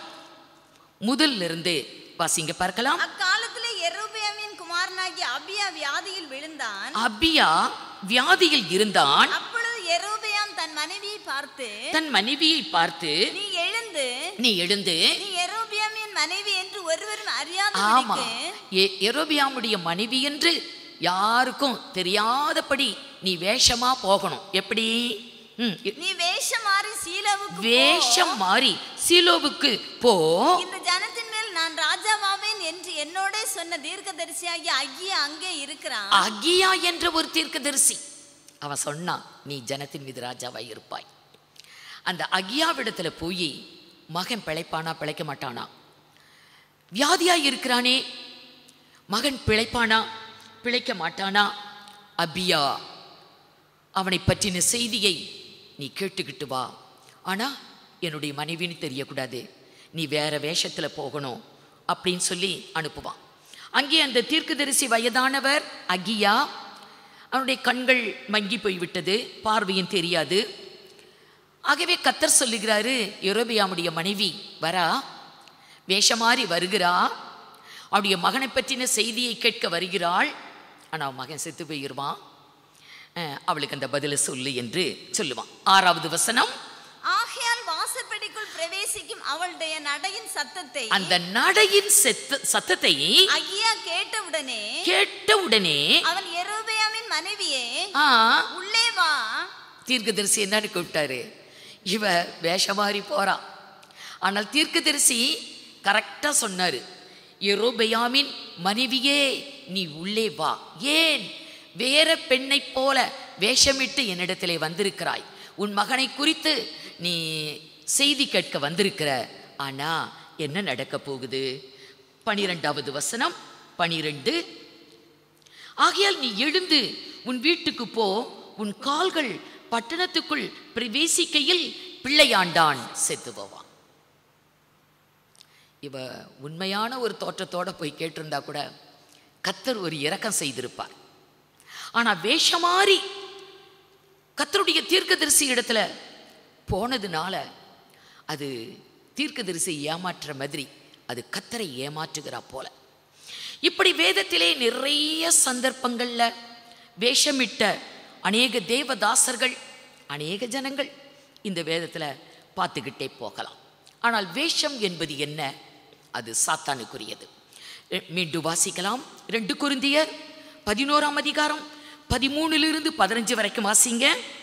முதல்ல இருந்து வாசிங்க பார்க்கலாம் அக்காலத்திலே எரோபியாமின் குமாரனாகிய அபியா வியாதியில் விழுந்தான் அபியா வியாதியில் இருந்தான் அப்பொழுது எரோபியாம் தன் மனைவியை பார்த்து தன் மனைவியை பார்த்து நீ எழுந்து நீ எழுந்து நீ எரோபியாமின் மனைவி என்று ஒருவரும் ஆமா அறியாத எ- எரோபியாமுடைய மனைவி என்று யாருக்கும் தெரியாதபடி நீ வேஷமா போகணும் எப்படி ம், எ- நீ வேஷம் மாறி சீலவுக்கு போ. வேஷம் மாறி சீலோவுக்கு போ இந்த ஜனத்தின் மேல் நான் ராஜாவாவேன் என்று என்னோட சொன்ன தீர்க்கதரிசியாகிய அகியா அங்கே இருக்கிறான் அகியா என்ற ஒரு தீர்க்கதரிசி அவன் சொன்னான் நீ ஜனத்தின் மீது ராஜாவாய் இருப்பாய் அந்த அகியாவிடத்துல போய் மகன் பிழைப்பானா பிழைக்க மாட்டானா வியாதியாய் இருக்கிறானே மகன் பிழைப்பானா பிழைக்க மாட்டானா அபியா அவனை பற்றின செய்தியை நீ கேட்டுக்கிட்டு வா ஆனா என்னுடைய மனைவின்னு தெரியக்கூடாது நீ வேற வேஷத்துல போகணும் அப்படின்னு சொல்லி அனுப்புவான் அங்கே அந்த தீர்க்கதரிசி வயதானவர் அகியா அவனுடைய கண்கள் மங்கி போய்விட்டது பார்வையும் தெரியாது ஆகவே கத்தர் சொல்லுகிறாரு யெரொபெயாமுடைய மனைவி வரா வேஷமாறி வருகிறா அவருடைய மகனை பற்றின செய்தியை கேட்க வருகிறாள் ஆனால் அவன் மகன் செத்து போயிடுவான் அஹ், அவளுக்கு அந்த பதிலை சொல்லு என்று சொல்லுவான் ஆறாவது வசனம் ஆகையால் வாசற்படிக்குள் பிரவேசிக்கும் அவளுடைய நடையின் சத்தத்தை அந்த நடையின் செத்த சத்தத்தை அகியா கேட்டவுடனே கேட்ட உடனே அவன் எரோபெயாமின் மனைவியே ஆ உள்ளே வா தீர்க்கதரிசி என்னன்னு கூப்பிட்டாரு இவ வேஷமாறி போறா ஆனால் தீர்க்கதரிசி கரெக்டா சொன்னாரு எரோபெயாமின் மனைவியே நீ உள்ளே வா ஏன் வேற பெண்ணைப் போல வேஷமிட்டு என்னிடத்திலே வந்திருக்கிறாய் உன் மகனை குறித்து நீ செய்தி கேட்க வந்திருக்கிற ஆனா என்ன நடக்க போகுது பனிரெண்டாவது வசனம் பனிரெண்டு ஆகையால் நீ எழுந்து உன் வீட்டுக்கு போ உன் கால்கள் பட்டணத்துக்குள் பிரவேசிக்கையில் பிள்ளையாண்டான் செத்து போவான் இவ உண்மையான ஒரு தோற்றத்தோட போய் கேட்டிருந்தா கூட கத்தர் ஒரு இரக்கம் செய்திருப்பார் ஆனா வேஷமாறி கத்தருடைய தீர்க்கதரிசி இடத்துல போனதுனால அது தீர்க்கதரிசி ஏமாற்ற மாதிரி அது கத்தரை ஏமாற்றுகிறா போல இப்படி வேதத்திலே நிறைய சந்தர்ப்பங்கள்ல வேஷமிட்ட அநேக தேவதாசர்கள் அநேக ஜனங்கள் இந்த வேதத்துல பார்த்துக்கிட்டே போகலாம் ஆனால் வேஷம் என்பது என்ன அது சாத்தானுக்குரியது எ- மீண்டும் வாசிக்கலாம் ரெண்டு குருந்தியர் பதினோராம் அதிகாரம் பதிமூணிலிருந்து பதினஞ்சு வரைக்கும் வாசிங்க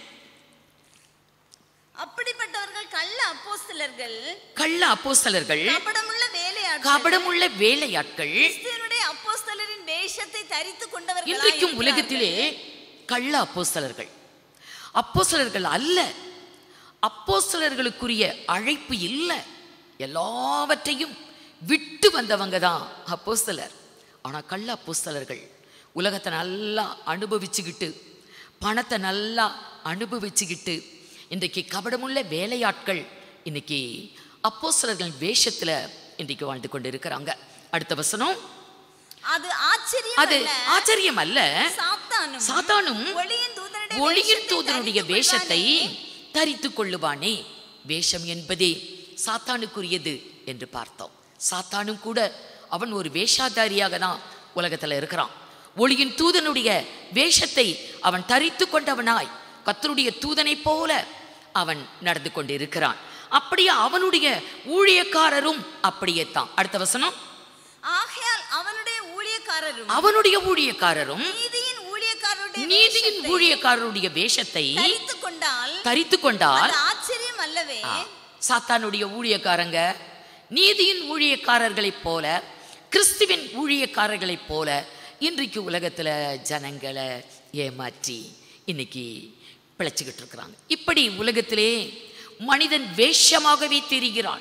அப்படிப்பட்டவர்கள் கள்ள அப்போஸ்தலர்கள் கள்ள அப்போஸ்தலர்கள் கபடமுள்ள வேலையாட்கள் கபடமுள்ள வேலையாட்கள் கிறிஸ்துவனுடைய அப்போஸ்தலரின் வேஷத்தை தரித்து கொண்டவர்கள் இன்றைக்கும் உலகத்திலே கள்ள அப்போஸ்தலர்கள் அப்போஸ்தலர்கள் அல்ல அப்போஸ்தலர்களுக்குரிய அழைப்பு இல்லை எல்லாவற்றையும் விட்டு வந்தவங்க தான் அப்போஸ்தலர் ஆனா கள்ள அப்போஸ்தலர்கள் உலகத்தை நல்லா அனுபவிச்சுக்கிட்டு பணத்தை நல்லா அனுபவிச்சுக்கிட்டு இன்றைக்கு கபடமுள்ள வேலையாட்கள் இன்னைக்கு அப்போஸ்தலர்கள் வேஷத்துல இன்றைக்கு வாழ்ந்து கொண்டு இருக்கிறாங்க அடுத்த வசனம் அது ஆச்சரியம் அது அல்ல ஆச்சரியம் அல்ல சாத்தானும் சாத்தானும் ஒளியின் தூதனுடைய ஒளியின் வேஷத்தை தூதனுடைய தரித்துக் வேஷத்தை கொள்வானே. தரித்து கொள்ளுவானே வேஷம் என்பதே சாத்தானுக்குரியது என்று பார்த்தோம் சாத்தானும் கூட அவன் ஒரு வேஷாதாரியாக தான் உலகத்துல இருக்கிறான் ஒளியின் தூதனுடைய வேஷத்தை அவன் தரித்து கொண்டவனாய் கத்தருடைய தூதனைப் போல அவன் நடந்து கொண்டிருக்கிறான் அப்படியே அவனுடைய ஊழியக்காரரும் அப்படியே தான் அடுத்த வசனம் ஆகையால் அவனுடைய ஊழியக்காரரும் அவனுடைய ஊழியக்காரரும் நீதியின் ஊழியக்காரருடைய நீதியின் வேஷத்தை ஊழியக்காரருடைய வேஷத்தை தரித்துக் கொண்டால் தரித்து கொண்டால் அது ஆச்சரியம் அல்லவே ஆ, சாத்தானுடைய ஊழியக்காரங்க நீதியின் ஊழியக்காரர்களைப் போல கிறிஸ்துவின் ஊழியக்காரர்களைப் போல இன்றைக்கு உலகத்துல ஜனங்களை ஏமாற்றி இன்னைக்கு பிழைச்சிக்கிட்டு இருக்கிறாங்க இப்படி உலகத்திலே மனிதன் வேஷமாகவே தெரிகிறான்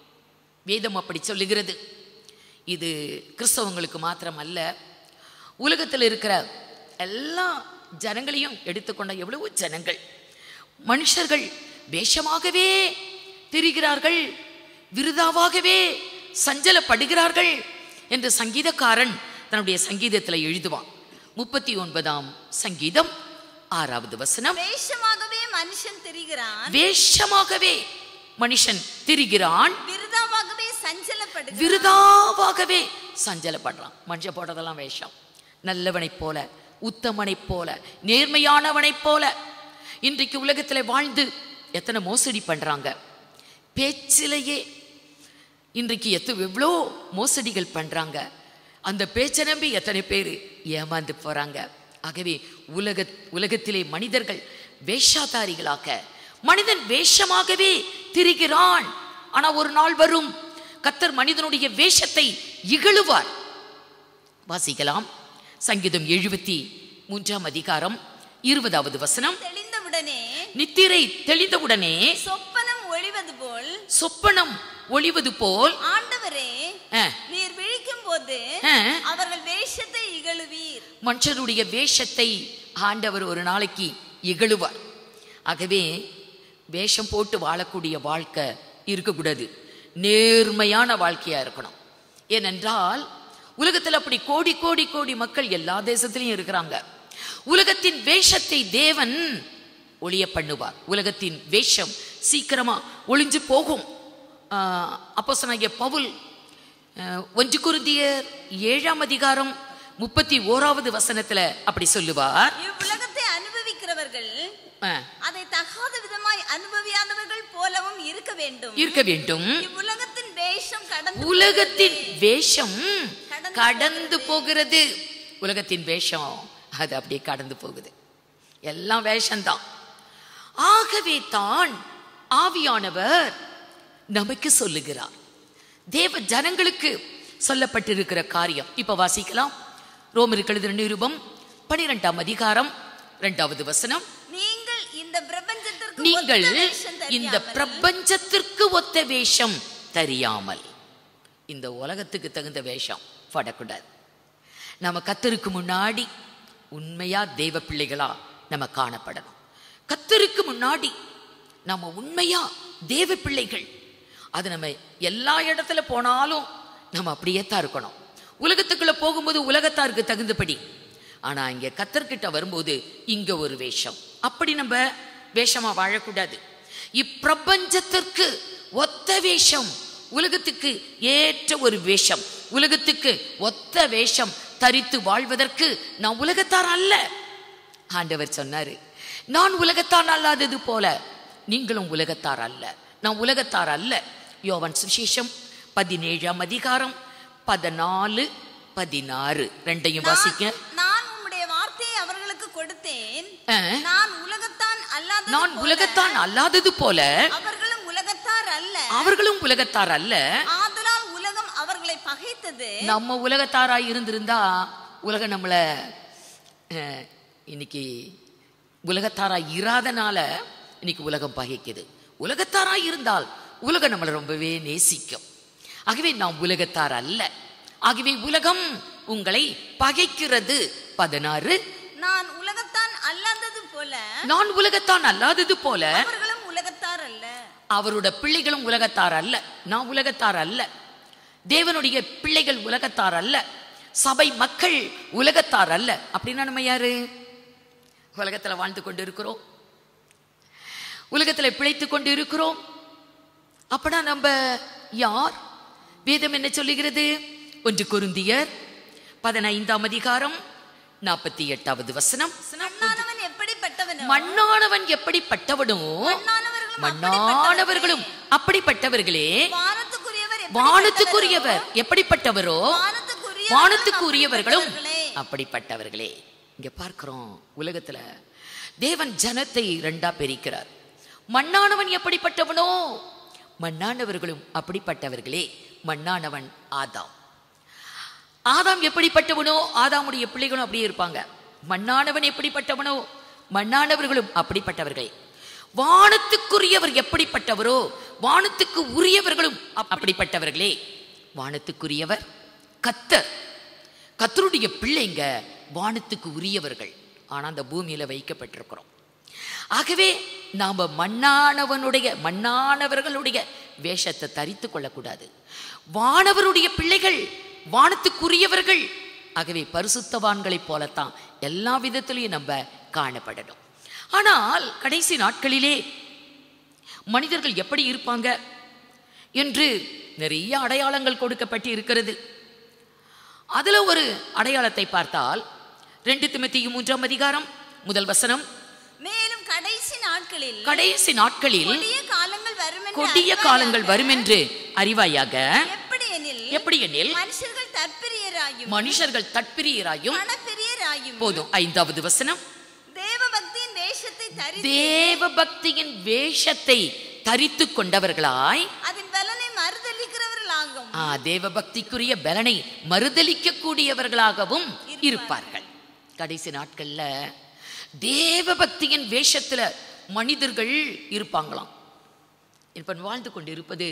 வேதம் அப்படி சொல்லுகிறது இது கிறிஸ்தவங்களுக்கு மாத்திரமல்ல உலகத்தில் இருக்கிற எல்லா ஜனங்களையும் எடுத்துக்கொண்ட எவ்வளவோ ஜனங்கள் மனுஷர்கள் வேஷமாகவே திரிகிறார்கள் விருதாவாகவே சஞ்சலப்படுகிறார்கள் என்று சங்கீதக்காரன் தன்னுடைய சங்கீதத்தில் எழுதுவான் முப்பத்தி ஒன்பதாம் சங்கீதம் ஆறாவது வசனம் வேஷமாகவே மனுஷன் திரிகிறான் வேஷமாகவே மனுஷன் திரிகிறான் விருதாவாகவே சஞ்சலப்படுகிறான் விருதாவாகவே சஞ்சலப்படுறான் மஞ்சள் போடுறதெல்லாம் வேஷம் நல்லவனைப் போல உத்தமனைப் போல நேர்மையானவனைப் போல இன்றைக்கு உலகத்தில் வாழ்ந்து எத்தனை மோசடி பண்றாங்க பேச்சிலேயே இன்றைக்கு எத்து எவ்வளோ மோசடிகள் பண்றாங்க அந்த பேச்சை நம்பி எத்தனை பேர் ஏமாந்து போறாங்க ஆகவே உலக உலகத்திலே மனிதர்கள் வேஷாதாரிகளாக மனிதன் வேஷமாகவே திரிகிறான் ஆனா ஒரு நாள் வரும் கத்தர் மனிதனுடைய வேஷத்தை இகழுவார் வாசிக்கலாம் சங்கீதம் எழுபத்தி மூன்றாம் அதிகாரம் இருபதாவது வசனம் தெளிந்தவுடனே நித்திரை தெளிந்தவுடனே சொப்பனம் ஒளிவது போல் சொப்பனம் ஒளிவது போல் ஆண்டவரே அஹ், நீர் விழிக்கும் போது அஹ், அவர்கள் வேஷத்தை இகழுவீர் மனுஷருடைய வேஷத்தை ஆண்டவர் ஒரு நாளைக்கு இகழுவார் ஆகவே வேஷம் போட்டு வாழக்கூடிய வாழ்க்கை இருக்கக்கூடாது நேர்மையான வாழ்க்கையா இருக்கணும் ஏனென்றால் உலகத்தில் அப்படி கோடி கோடி கோடி மக்கள் எல்லா தேசத்திலையும் இருக்கிறாங்க உலகத்தின் வேஷத்தை தேவன் ஒளிய பண்ணுவார் உலகத்தின் வேஷம் சீக்கிரமா ஒளிஞ்சு போகும் அப்போ பவுல் அஹ், ஒன்று குருந்தியர் ஏழாம் அதிகாரம் முப்பத்தி ஓராவது வசனத்துல அப்படி சொல்லுவார் இவ்வுலகத்தை அனுபவிக்கிறவர்கள் அஹ், அதை தகாத விதமாய் அனுபவியாதவர்கள் போலவும் இருக்க வேண்டும் இருக்க வேண்டும் இவ்வுலகத்தின் வேஷம் கடந்து உலகத்தின் போகிறது. வேஷம் கடந்து கடந்து போகிறது உலகத்தின் வேஷம் அது அப்படியே கடந்து போகுது எல்லாம் வேஷம்தான் ஆகவே தான் ஆவியானவர் நமக்கு சொல்லுகிறார் தேவ ஜனங்களுக்கு சொல்லப்பட்டிருக்கிற காரியம் இப்ப வாசிக்கலாம் ரோமருக்கு எழுதின நிருபம் பனிரெண்டாம் அதிகாரம் இரண்டாவது வசனம் நீங்கள் இந்த பிரபஞ்சத்திற்கு நீங்கள் ஒத்த வேஷம் இந்த தெரியாமல் பிரபஞ்சத்திற்கு ஒத்த வேஷம் தெரியாமல் இந்த உலகத்துக்கு தகுந்த வேஷம் படக்கூடாது நம்ம கத்தருக்கு முன்னாடி உண்மையா தெய்வ பிள்ளைகளா நம்ம காணப்படணும் கத்தருக்கு முன்னாடி நம்ம உண்மையா தேவ பிள்ளைகள் அது நம்ம எல்லா இடத்துல போனாலும் நம்ம அப்படியே தான் இருக்கணும் உலகத்துக்குள்ள போகும்போது உலகத்தாருக்கு தகுந்தபடி ஆனா இங்க கத்தர்கிட்ட வரும்போது இங்க ஒரு வேஷம் அப்படி நம்ம வேஷமா வாழக்கூடாது இப்பிரபஞ்சத்திற்கு ஒத்த வேஷம் உலகத்துக்கு ஏற்ற ஒரு வேஷம் உலகத்துக்கு ஒத்த வேஷம் தரித்து வாழ்வதற்கு நான் உலகத்தார் அல்ல ஆண்டவர் சொன்னாரு நான் உலகத்தார் அல்லாதது போல நீங்களும் உலகத்தார் அல்ல நான் உலகத்தார் அல்ல யோவான் சுவிசேஷம் பதினேழாம் அதிகாரம் பதினாலு பதினாறு ரெண்டையும் வாசிக்க நான் உம்முடைய வார்த்தையை அவர்களுக்கு கொடுத்தேன் ஆ, நான் உலகத்தான் அல்லாதது நான் போல உலகத்தான் அல்லாதது போல அவர்களும் உலகத்தார் அல்ல அவர்களும் உலகத்தார் அல்ல ஆதலால் உலகம் அவர்களை பகைத்தது நம்ம உலகத்தாராய் இருந்திருந்தா உலகம் நம்மள அஹ், இன்னைக்கு உலகத்தாராய் இராதனால இன்னைக்கு உலகம் பகைக்குது உலகத்தாராய் இருந்தால் உலகம் நம்மளை ரொம்பவே நேசிக்கும் ஆகவே நாம் உலகத்தார் அல்ல ஆகவே உலகம் உங்களை பகைக்கிறது பதினாறு நான் உலகத்தான் அல்லாதது போல நான் உலகத்தான் அல்லாதது போல அவர்களும் உலகத்தார் அல்ல அவரோட பிள்ளைகளும் உலகத்தார் அல்ல நான் உலகத்தார் அல்ல தேவனுடைய பிள்ளைகள் உலகத்தார் அல்ல சபை மக்கள் உலகத்தார் அல்ல அப்படின்னா நம்ம யாரு உலகத்துல வாழ்ந்து கொண்டு இருக்கிறோம் உலகத்துல பிழைத்து கொண்டு இருக்கிறோம் அப்பனா நம்ம யார் வேதம் என்ன சொல்லுகிறது ஒன்று குருந்தியர் பதினைந்தாம் அதிகாரம் நாற்பத்தி எட்டாவது வசனம் மண்ணானவன் எப்படிப்பட்டவனோ மண்ணானவன் எப்படிப்பட்டவனோ மண்ணானவர்களும் மண்ணானவர்களும் அப்படிப்பட்டவர்களே வானத்துக்குரியவர் வானத்துக்குரியவர் எப்படிப்பட்டவரோ வானத்துக்குரியவர்களும் வானத்துக்குரியவர்களும் அப்படிப்பட்டவர்களே. அப்படிப்பட்டவர்களே இங்க பார்க்கிறோம் உலகத்துல தேவன் ஜனத்தை இரண்டா பிரிக்கிறார் மண்ணானவன் எப்படிப்பட்டவனோ மண்ணானவர்களும் அப்படிப்பட்டவர்களே மண்ணானவன் ஆதாம் ஆதாம் எப்படிப்பட்டவனோ ஆதாமுடைய பிள்ளைகளும் அப்படியே இருப்பாங்க மண்ணானவன் எப்படிப்பட்டவனோ மண்ணானவர்களும் அப்படிப்பட்டவர்களே வானத்துக்குரியவர் எப்படிப்பட்டவரோ வானத்துக்கு உரியவர்களும் அப்~ அப்படிப்பட்டவர்களே வானத்துக்குரியவர் கத்தர் கத்தருடைய பிள்ளைங்க வானத்துக்கு உரியவர்கள் ஆனா அந்த பூமியில வைக்கப்பட்டிருக்கிறோம் ஆகவே நாம மண்ணானவனுடைய மண்ணானவர்களுடைய வேஷத்தை தரித்து கொள்ளக்கூடாது வானவருடைய பிள்ளைகள் வானத்துக்குரியவர்கள் ஆகவே பரிசுத்தவான்களைப் போலத்தான் எல்லா விதத்திலையும் நம்ம காணப்படணும் ஆனால் கடைசி நாட்களிலே மனிதர்கள் எப்படி இருப்பாங்க என்று நிறைய அடையாளங்கள் கொடுக்கப்பட்டு இருக்கிறது அதுல ஒரு அடையாளத்தை பார்த்தால் ரெண்டு திமுத்தி மூன்றாம் அதிகாரம் முதல் வசனம் மேலும் கடைசி நாட்களில் கடைசி நாட்களில் கொடிய காலங்கள் வரும் என்று கொடிய அறிவாயாக. காலங்கள் வரும் என்று அறிவாயாக எப்படி எனில் எப்படி எனில் மனுஷர்கள் தற்பிரியராயும் மனுஷர்கள் தற்பிரியராயும் மனப்பிரியராயும் போதும் ஐந்தாவது வசனம் தேவ பக்தியின் வேஷத்தை தரித்து தேவ பக்தியின் வேஷத்தை தரித்து கொண்டவர்களாய் அதன் பலனை மறுதளிக்கிறவர்களாகும் ஆ, தேவ பக்திக்குரிய பலனை மறுதலிக்க கூடியவர்களாகவும் இருப்பார்கள் கடைசி நாட்கள்ல தேவ பக்தியின் வேஷத்துல மனிதர்கள் இருப்பாங்களாம் இப்ப வாழ்ந்து கொண்டு இருப்பது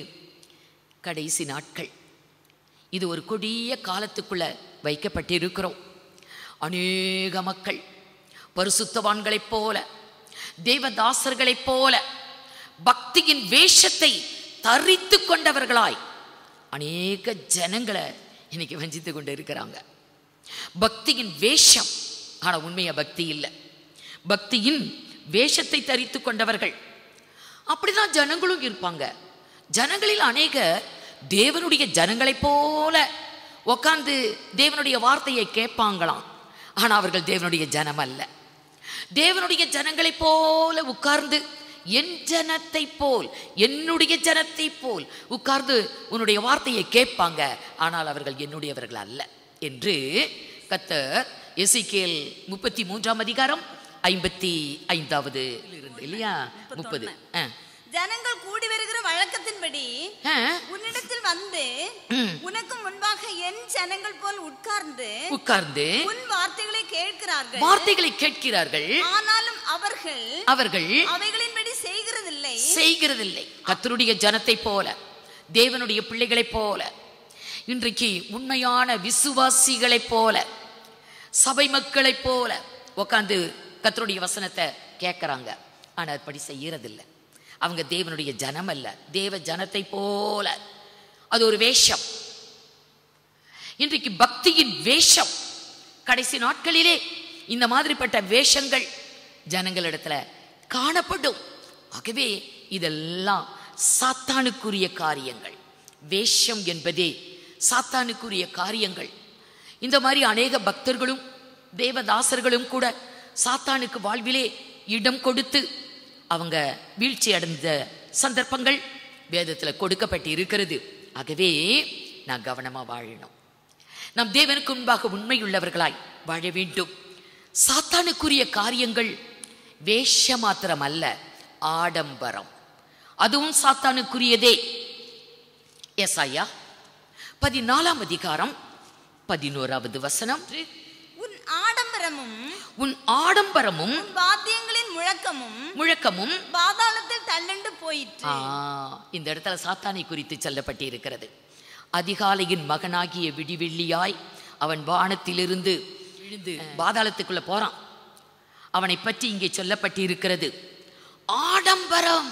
கடைசி நாட்கள் இது ஒரு கொடிய காலத்துக்குள்ள வைக்கப்பட்டிருக்கிறோம் அநேக மக்கள் பரிசுத்தவான்களைப் போல தேவதாசர்களைப் போல பக்தியின் வேஷத்தை தரித்து கொண்டவர்களாய் அநேக ஜனங்களை இன்னைக்கு வஞ்சித்து கொண்டு இருக்கிறாங்க பக்தியின் வேஷம் ஆனா உண்மையா பக்தி இல்லை பக்தியின் வேஷத்தை தரித்து கொண்டவர்கள் அப்படிதான் ஜனங்களும் இருப்பாங்க ஜனங்களில் அநேக தேவனுடைய ஜனங்களைப் போல உட்கார்ந்து தேவனுடைய வார்த்தையை கேட்பாங்களாம் ஆனா அவர்கள் தேவனுடைய ஜனம் அல்ல தேவனுடைய ஜனங்களைப் போல உட்கார்ந்து என் ஜனத்தை போல் என்னுடைய ஜனத்தை போல் உட்கார்ந்து உன்னுடைய வார்த்தையை கேட்பாங்க ஆனால் அவர்கள் என்னுடையவர்கள் அல்ல என்று கத்தர் எசிகேல் முப்பத்தி மூன்றாம் அதிகாரம் ஐம்பத்தி ஐந்தாவது இருந்து இல்லையா முப்பது ஆ. ஜனங்கள் கூடி வருகிற வழக்கத்தின்படி ஆ. உன்னிடத்தில் வந்து ம். உனக்கு முன்பாக என் ஜனங்கள் போல் உட்கார்ந்து உட்கார்ந்து உன் வார்த்தைகளை கேட்கிறார்கள் வார்த்தைகளை கேட்கிறார்கள் ஆனாலும் அவர்கள் அவர்கள் அவைகளின்படி செய்கிறதில்லை செய்கிறதில்லை கத்தருடைய ஜனத்தை போல தேவனுடைய பிள்ளைகளைப் போல இன்றைக்கு உண்மையான விசுவாசிகளைப் போல சபை மக்களைப் போல உட்காந்து கத்தருடைய வசனத்தை கேட்கறாங்க ஆனா அப்படி செய்யறதில்லை அவங்க தேவனுடைய ஜனம் அல்ல தேவ ஜனத்தை போல அது ஒரு வேஷம் இன்றைக்கு பக்தியின் வேஷம் கடைசி நாட்களிலே இந்த மாதிரிப்பட்ட வேஷங்கள் ஜனங்களிடத்துல காணப்படும் ஆகவே இதெல்லாம் சாத்தானுக்குரிய காரியங்கள் வேஷம் என்பதே சாத்தானுக்குரிய காரியங்கள் இந்த மாதிரி அநேக பக்தர்களும் தேவதாசர்களும் கூட சாத்தானுக்கு வாழ்விலே இடம் கொடுத்து அவங்க வீழ்ச்சி அடைந்த சந்தர்ப்பங்கள் வேதத்துல கொடுக்கப்பட்டு இருக்கிறது ஆகவே நான் கவனமா வாழணும் நாம் தேவனுக்கு முன்பாக உண்மையுள்ளவர்களாய் வாழ வேண்டும் சாத்தானுக்குரிய காரியங்கள் வேஷ மாத்திரம் அல்ல ஆடம்பரம் அதுவும் சாத்தானுக்குரியதே எஸ்ஐயா பதினாலாம் அதிகாரம் பதினோராவது வசனம் உன் ஆடம்பரமும் உன் ஆடம்பரமும் உன் வாத்தியங்களின் முழக்கமும் முழக்கமும் பாதாளத்தில் தள்ளுண்டு போயிற்று ஆ, இந்த இடத்துல சாத்தானை குறித்து சொல்லப்பட்டு இருக்கிறது அதிகாலையின் மகனாகிய விடிவெள்ளியாய் அவன் வானத்திலிருந்து விழுந்து பாதாளத்துக்குள்ள போறான் அவனை பற்றி இங்கே சொல்லப்பட்டு இருக்கிறது ஆடம்பரம்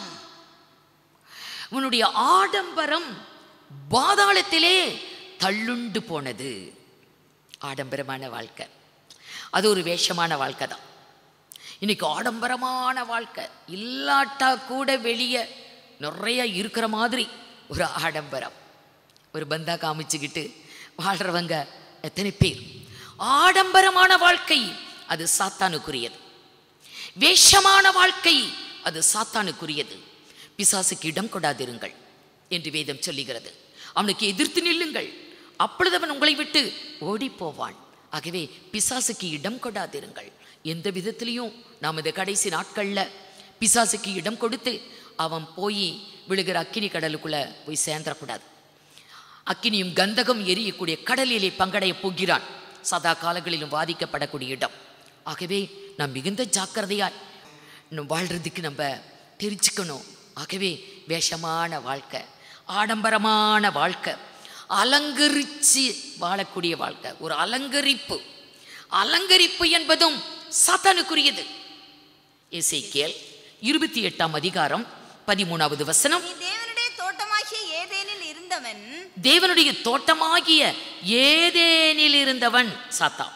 உன்னுடைய ஆடம்பரம் பாதாளத்திலே தள்ளுண்டு போனது ஆடம்பரமான வாழ்க்கை அது ஒரு வேஷமான வாழ்க்கை தான் இன்னைக்கு ஆடம்பரமான வாழ்க்கை இல்லாட்டா கூட வெளியே நிறைய இருக்கிற மாதிரி ஒரு ஆடம்பரம் ஒரு பந்தா காமிச்சுக்கிட்டு வாழ்றவங்க எத்தனை பேர் ஆடம்பரமான வாழ்க்கை அது சாத்தானுக்குரியது வேஷமான வாழ்க்கை அது சாத்தானுக்குரியது பிசாசுக்கு இடம் கொடாதிருங்கள் என்று வேதம் சொல்லுகிறது அவனுக்கு எதிர்த்து நில்லுங்கள் அப்பொழுது அவன் உங்களை விட்டு ஓடி போவான் ஆகவே பிசாசுக்கு இடம் கொடாதிருங்கள் எந்த விதத்திலையும் நாம் இந்த கடைசி நாட்கள்ல பிசாசுக்கு இடம் கொடுத்து அவன் போய் விழுகிற அக்கினி கடலுக்குள்ள போய் சேர்ந்துடக்கூடாது அக்கினியும் கந்தகம் எரியக்கூடிய கடலிலே பங்கடைய போகிறான் சதா காலங்களிலும் பாதிக்கப்படக்கூடிய இடம் ஆகவே நாம் மிகுந்த ஜாக்கிரதையாய் இன்னும் வாழ்றதுக்கு நம்ம தெரிஞ்சுக்கணும் ஆகவே வேஷமான வாழ்க்கை ஆடம்பரமான வாழ்க்கை அலங்கரிச்சு வாழக்கூடிய வாழ்க்கை ஒரு அலங்கரிப்பு அலங்கரிப்பு என்பதும் சாத்தானுக்குரியது எசேக்கியேல் இருபத்தி எட்டாம் அதிகாரம் பதிமூணாவது வசனம் நீ தேவனுடைய தோட்டமாகிய ஏதேனில் இருந்தவன் தேவனுடைய தோட்டமாகிய ஏதேனில் இருந்தவன் சாத்தான்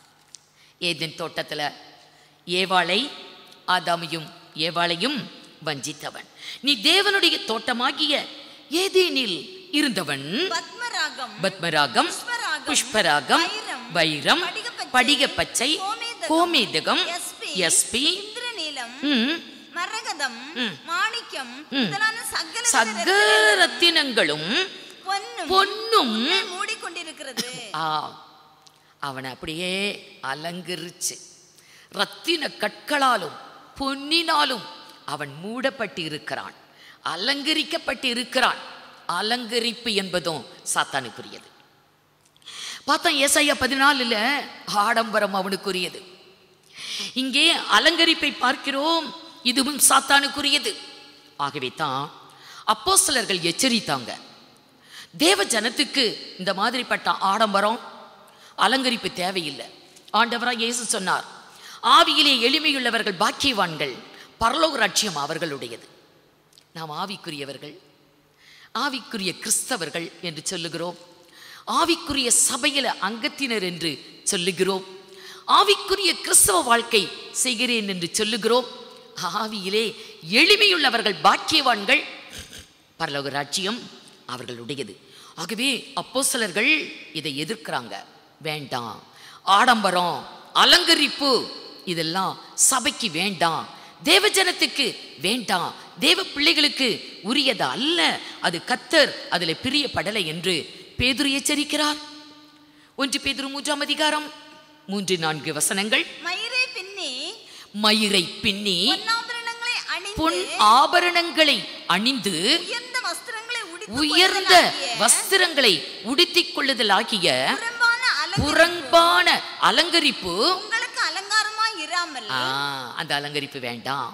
ஏதேன் தோட்டத்துல ஏவாளை ஆதாமையும் ஏவாளையும் வஞ்சித்தவன் நீ தேவனுடைய தோட்டமாகிய ஏதேனில் இருந்தவன் பத்மராகம் பத்மராகம் புஷ்பராகம், புஷ்பராகம் வைரம் படிகப்பச்சை, படிகப்பச்சை கோமேதகம், கோமேதகம் எஸ்பி, எஸ்பி இந்திரநீலம் ம், மரகதம் மாணிக்கம் ம். முதலான சகல சகல ரத்தினங்களும் பொன்னும் பொன்னும் உன்னை மூடிக்கொண்டிருக்கிறது ஆ அவனை அப்படியே அலங்கரிச்சு ரத்தின கற்களாலும் பொன்னினாலும் அவன் மூடப்பட்டு இருக்கிறான் அலங்கரிக்கப்பட்டு இருக்கிறான் அலங்கரிப்பு என்பதும் சாத்தானுக்குரியது பார்த்தா ஏசாயா பதினாலுல ஆடம்பரம் அவனுக்குரியது இங்கே அலங்கரிப்பை பார்க்கிறோம் இதுவும் சாத்தானுக்குரியது ஆகவே தான் அப்போஸ்தலர்கள் எச்சரித்தாங்க தேவ ஜனத்துக்கு இந்த மாதிரிப்பட்ட ஆடம்பரம் அலங்கரிப்பு தேவையில்லை ஆண்டவராக இயேசு சொன்னார் ஆவியிலே எளிமையுள்ளவர்கள் பாக்கியவான்கள் பரலோக ராட்சியம் அவர்களுடையது நாம் ஆவிக்குரியவர்கள் ஆவிக்குரிய கிறிஸ்தவர்கள் என்று சொல்லுகிறோம் ஆவிக்குரிய சபையில அங்கத்தினர் என்று சொல்லுகிறோம் ஆவிக்குரிய கிறிஸ்தவ வாழ்க்கை செய்கிறேன் என்று சொல்லுகிறோம் ஆவியிலே எளிமையுள்ளவர்கள் பாக்கியவான்கள் பரலோக ராஜ்யம் அவர்களுடையது ஆகவே அப்போஸ்தலர்கள் இதை எதிர்க்கிறாங்க வேண்டாம் ஆடம்பரம் அலங்கரிப்பு இதெல்லாம் சபைக்கு வேண்டாம் தேவஜனத்துக்கு வேண்டாம் தேவ பிள்ளைகளுக்கு உரியது அல்ல அது கத்தர் அதுல பிரியப்படலை என்று பேதுரு எச்சரிக்கிறார் ஒன்று பேதுரு மூன்றாம் அதிகாரம் மூன்று நான்கு வசனங்கள் மயிரை பின்னி மயிரை பின்னி பொன்னாபரணங்களை அணிந்து பொன் ஆபரணங்களை அணிந்து உயர்ந்த வஸ்திரங்களை உடுத்திக் உயர்ந்த கொள்வதாகிய வஸ்திரங்களை உடுத்திக் கொள்ளுதலாகிய புறம்பான அலங்கரிப்பு புறம்பான அலங்கரிப்பு உங்களுக்கு அலங்காரமாய் இராமல் ஆ, அந்த அலங்கரிப்பு வேண்டாம்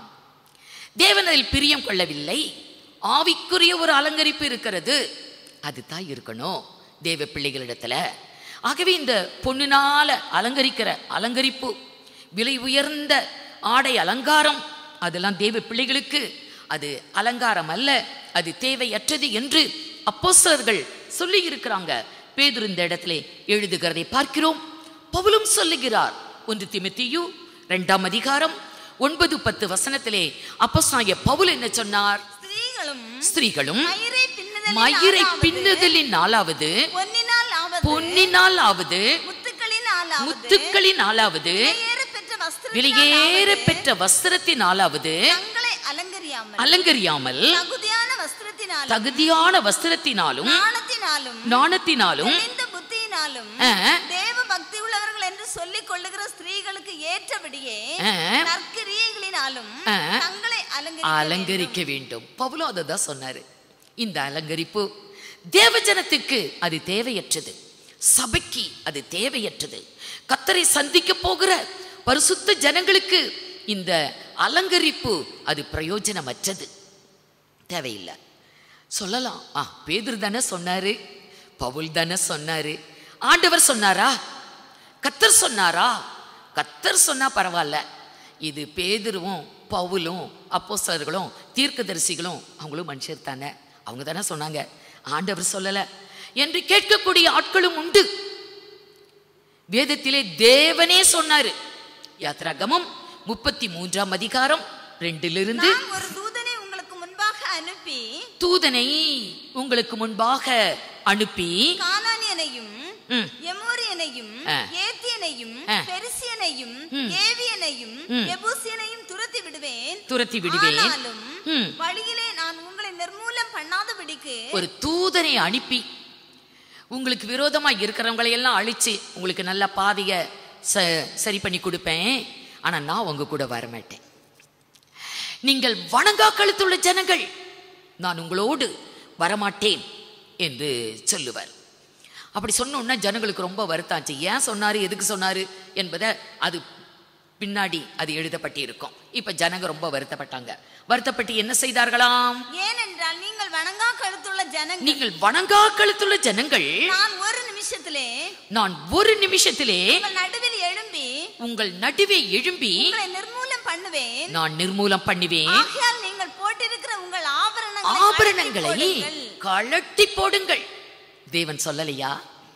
தேவன் அதில் பிரியம் கொள்ளவில்லை ஆவிக்குரிய ஒரு அலங்கரிப்பு இருக்கிறது அதுதான் இருக்கணும் தேவ பிள்ளைகளிடத்துல ஆகவே இந்த பொண்ணுனால அலங்கரிக்கிற அலங்கரிப்பு விலை உயர்ந்த ஆடை அலங்காரம் அதெல்லாம் தேவ பிள்ளைகளுக்கு அது அலங்காரம் அல்ல அது தேவையற்றது என்று அப்போஸ்தலர்கள் சொல்லி இருக்கிறாங்க பேதுரு இந்த இடத்திலே எழுதுகிறதை பார்க்கிறோம் பவுலும் சொல்லுகிறார் ஒன்று திமுத்தியு இரண்டாம் அதிகாரம் ஒன்பது பத்து வசனத்திலே அப்போஸ்தலனாகிய பவுல் என்ன சொன்னார் ஸ்திரீகளும் ஸ்திரீகளும் மயிரை பின்னுதலின் மயிரை ஆலாவது, பின்னுதலின் நாளாவது பொன்னினால் ஆவது பொன்னினால் ஆவது முத்துக்களின் ஆலாவது முத்துக்களின் ஆளாவது விலையேற பெற்ற வஸ்திரத்தினால் வெளியேற ஆவது, பெற்ற வஸ்திரத்தின் ஆளாவது தங்களை அலங்கரியாமல் அலங்கரியாமல் தகுதியான வஸ்திரத்தினாலும் தகுதியான வஸ்திரத்தினாலும் நாணத்தினாலும் நாணத்தினாலும் தெளிந்த புத்தியினாலும் ஆ, தேவ பக்தி உள்ளவர்கள் என்று சொல்லிக் கொள்ளுகிற ஸ்திரீகளுக்கு ஏற்றபடியே ஆ, நற்கிரியைகளினாலும் ஆ. தங்களை அலங்கரிக்க அலங்கரிக்க வேண்டும் பவுலும் அதை தான் சொன்னாரு இந்த அலங்கரிப்பு தேவஜனத்துக்கு அது தேவையற்றது சபைக்கு அது தேவையற்றது கத்தரை சந்திக்க போகிற பரிசுத்த ஜனங்களுக்கு இந்த அலங்கரிப்பு அது பிரயோஜனமற்றது தேவையில்லை சொல்லலாம் ஆ பேதுரு தானே சொன்னாரு பவுல் தானே சொன்னாரு ஆண்டவர் சொன்னாரா கத்தர் சொன்னாரா கத்தர் சொன்னா பரவாயில்ல இது பேதுருவும் பவுலும் அப்போஸ்தலர்களும் தீர்க்கதரிசிகளும் அவங்களும் மனுஷர் தானே அவங்க தானே சொன்னாங்க ஆண்டவர் சொல்லலை என்று கேட்கக்கூடிய ஆட்களும் உண்டு வேதத்திலே தேவனே சொன்னாரு யாத்ராகமம் முப்பத்தி மூன்றாம் அதிகாரம் ரெண்டிலிருந்து நான் ஒரு தூதனை உங்களுக்கு முன்பாக அனுப்பி தூதனை உங்களுக்கு முன்பாக அனுப்பி கானானியனையும் ம், எமோரியனையும் ஆ. ஏத்தியனையும் ஆ. பெரிசியனையும் ம். ஏவியனையும் ம். எபூசியனையும் துரத்தி விடுவேன் துரத்தி விடுவேன் ஆனாலும் ம். வழியிலே நான் உங்களை நிர்மூலம் பண்ணாதபடிக்கு ஒரு தூதனை அனுப்பி உங்களுக்கு விரோதமா இருக்கிறவங்களை எல்லாம் அழிச்சு உங்களுக்கு நல்ல பாதைய ச சரி பண்ணி கொடுப்பேன் ஆனா நான் உங்க கூட வரமாட்டேன் நீங்கள் வணங்கா கழுத்துள்ள ஜனங்கள் நான் உங்களோடு வரமாட்டேன் என்று சொல்லுவார் அப்படி சொன்னோன்னா ஜனங்களுக்கு ரொம்ப வருத்தாச்சு ஏன் சொன்னாரு எதுக்கு சொன்னாரு என்பதை அது பின்னாடி அது எழுதப்பட்டிருக்கும் இப்ப ஜனங்க ரொம்ப வருத்தப்பட்டாங்க வருத்தப்பட்டு என்ன செய்தார்களாம் ஏனென்றால் நீங்கள் வணங்கா கழுத்துள்ள ஜனங்கள் நீங்கள் வணங்கா கழுத்துள்ள ஜனங்கள் நான் ஒரு நிமிஷத்திலே நான் ஒரு நிமிஷத்திலே உங்கள் நடுவில் எழும்பி உங்கள் நடுவே எழும்பி உங்களை நிர்மூலம் பண்ணுவேன் நான் நிர்மூலம் பண்ணுவேன் ஆகையால் நீங்கள் போட்டிருக்கிற உங்கள் ஆபரணங்களை ஆபரணங்களை கழற்றிப் போடுங்கள். கழட்டி போடுங்கள் தேவன் சொல்லலையா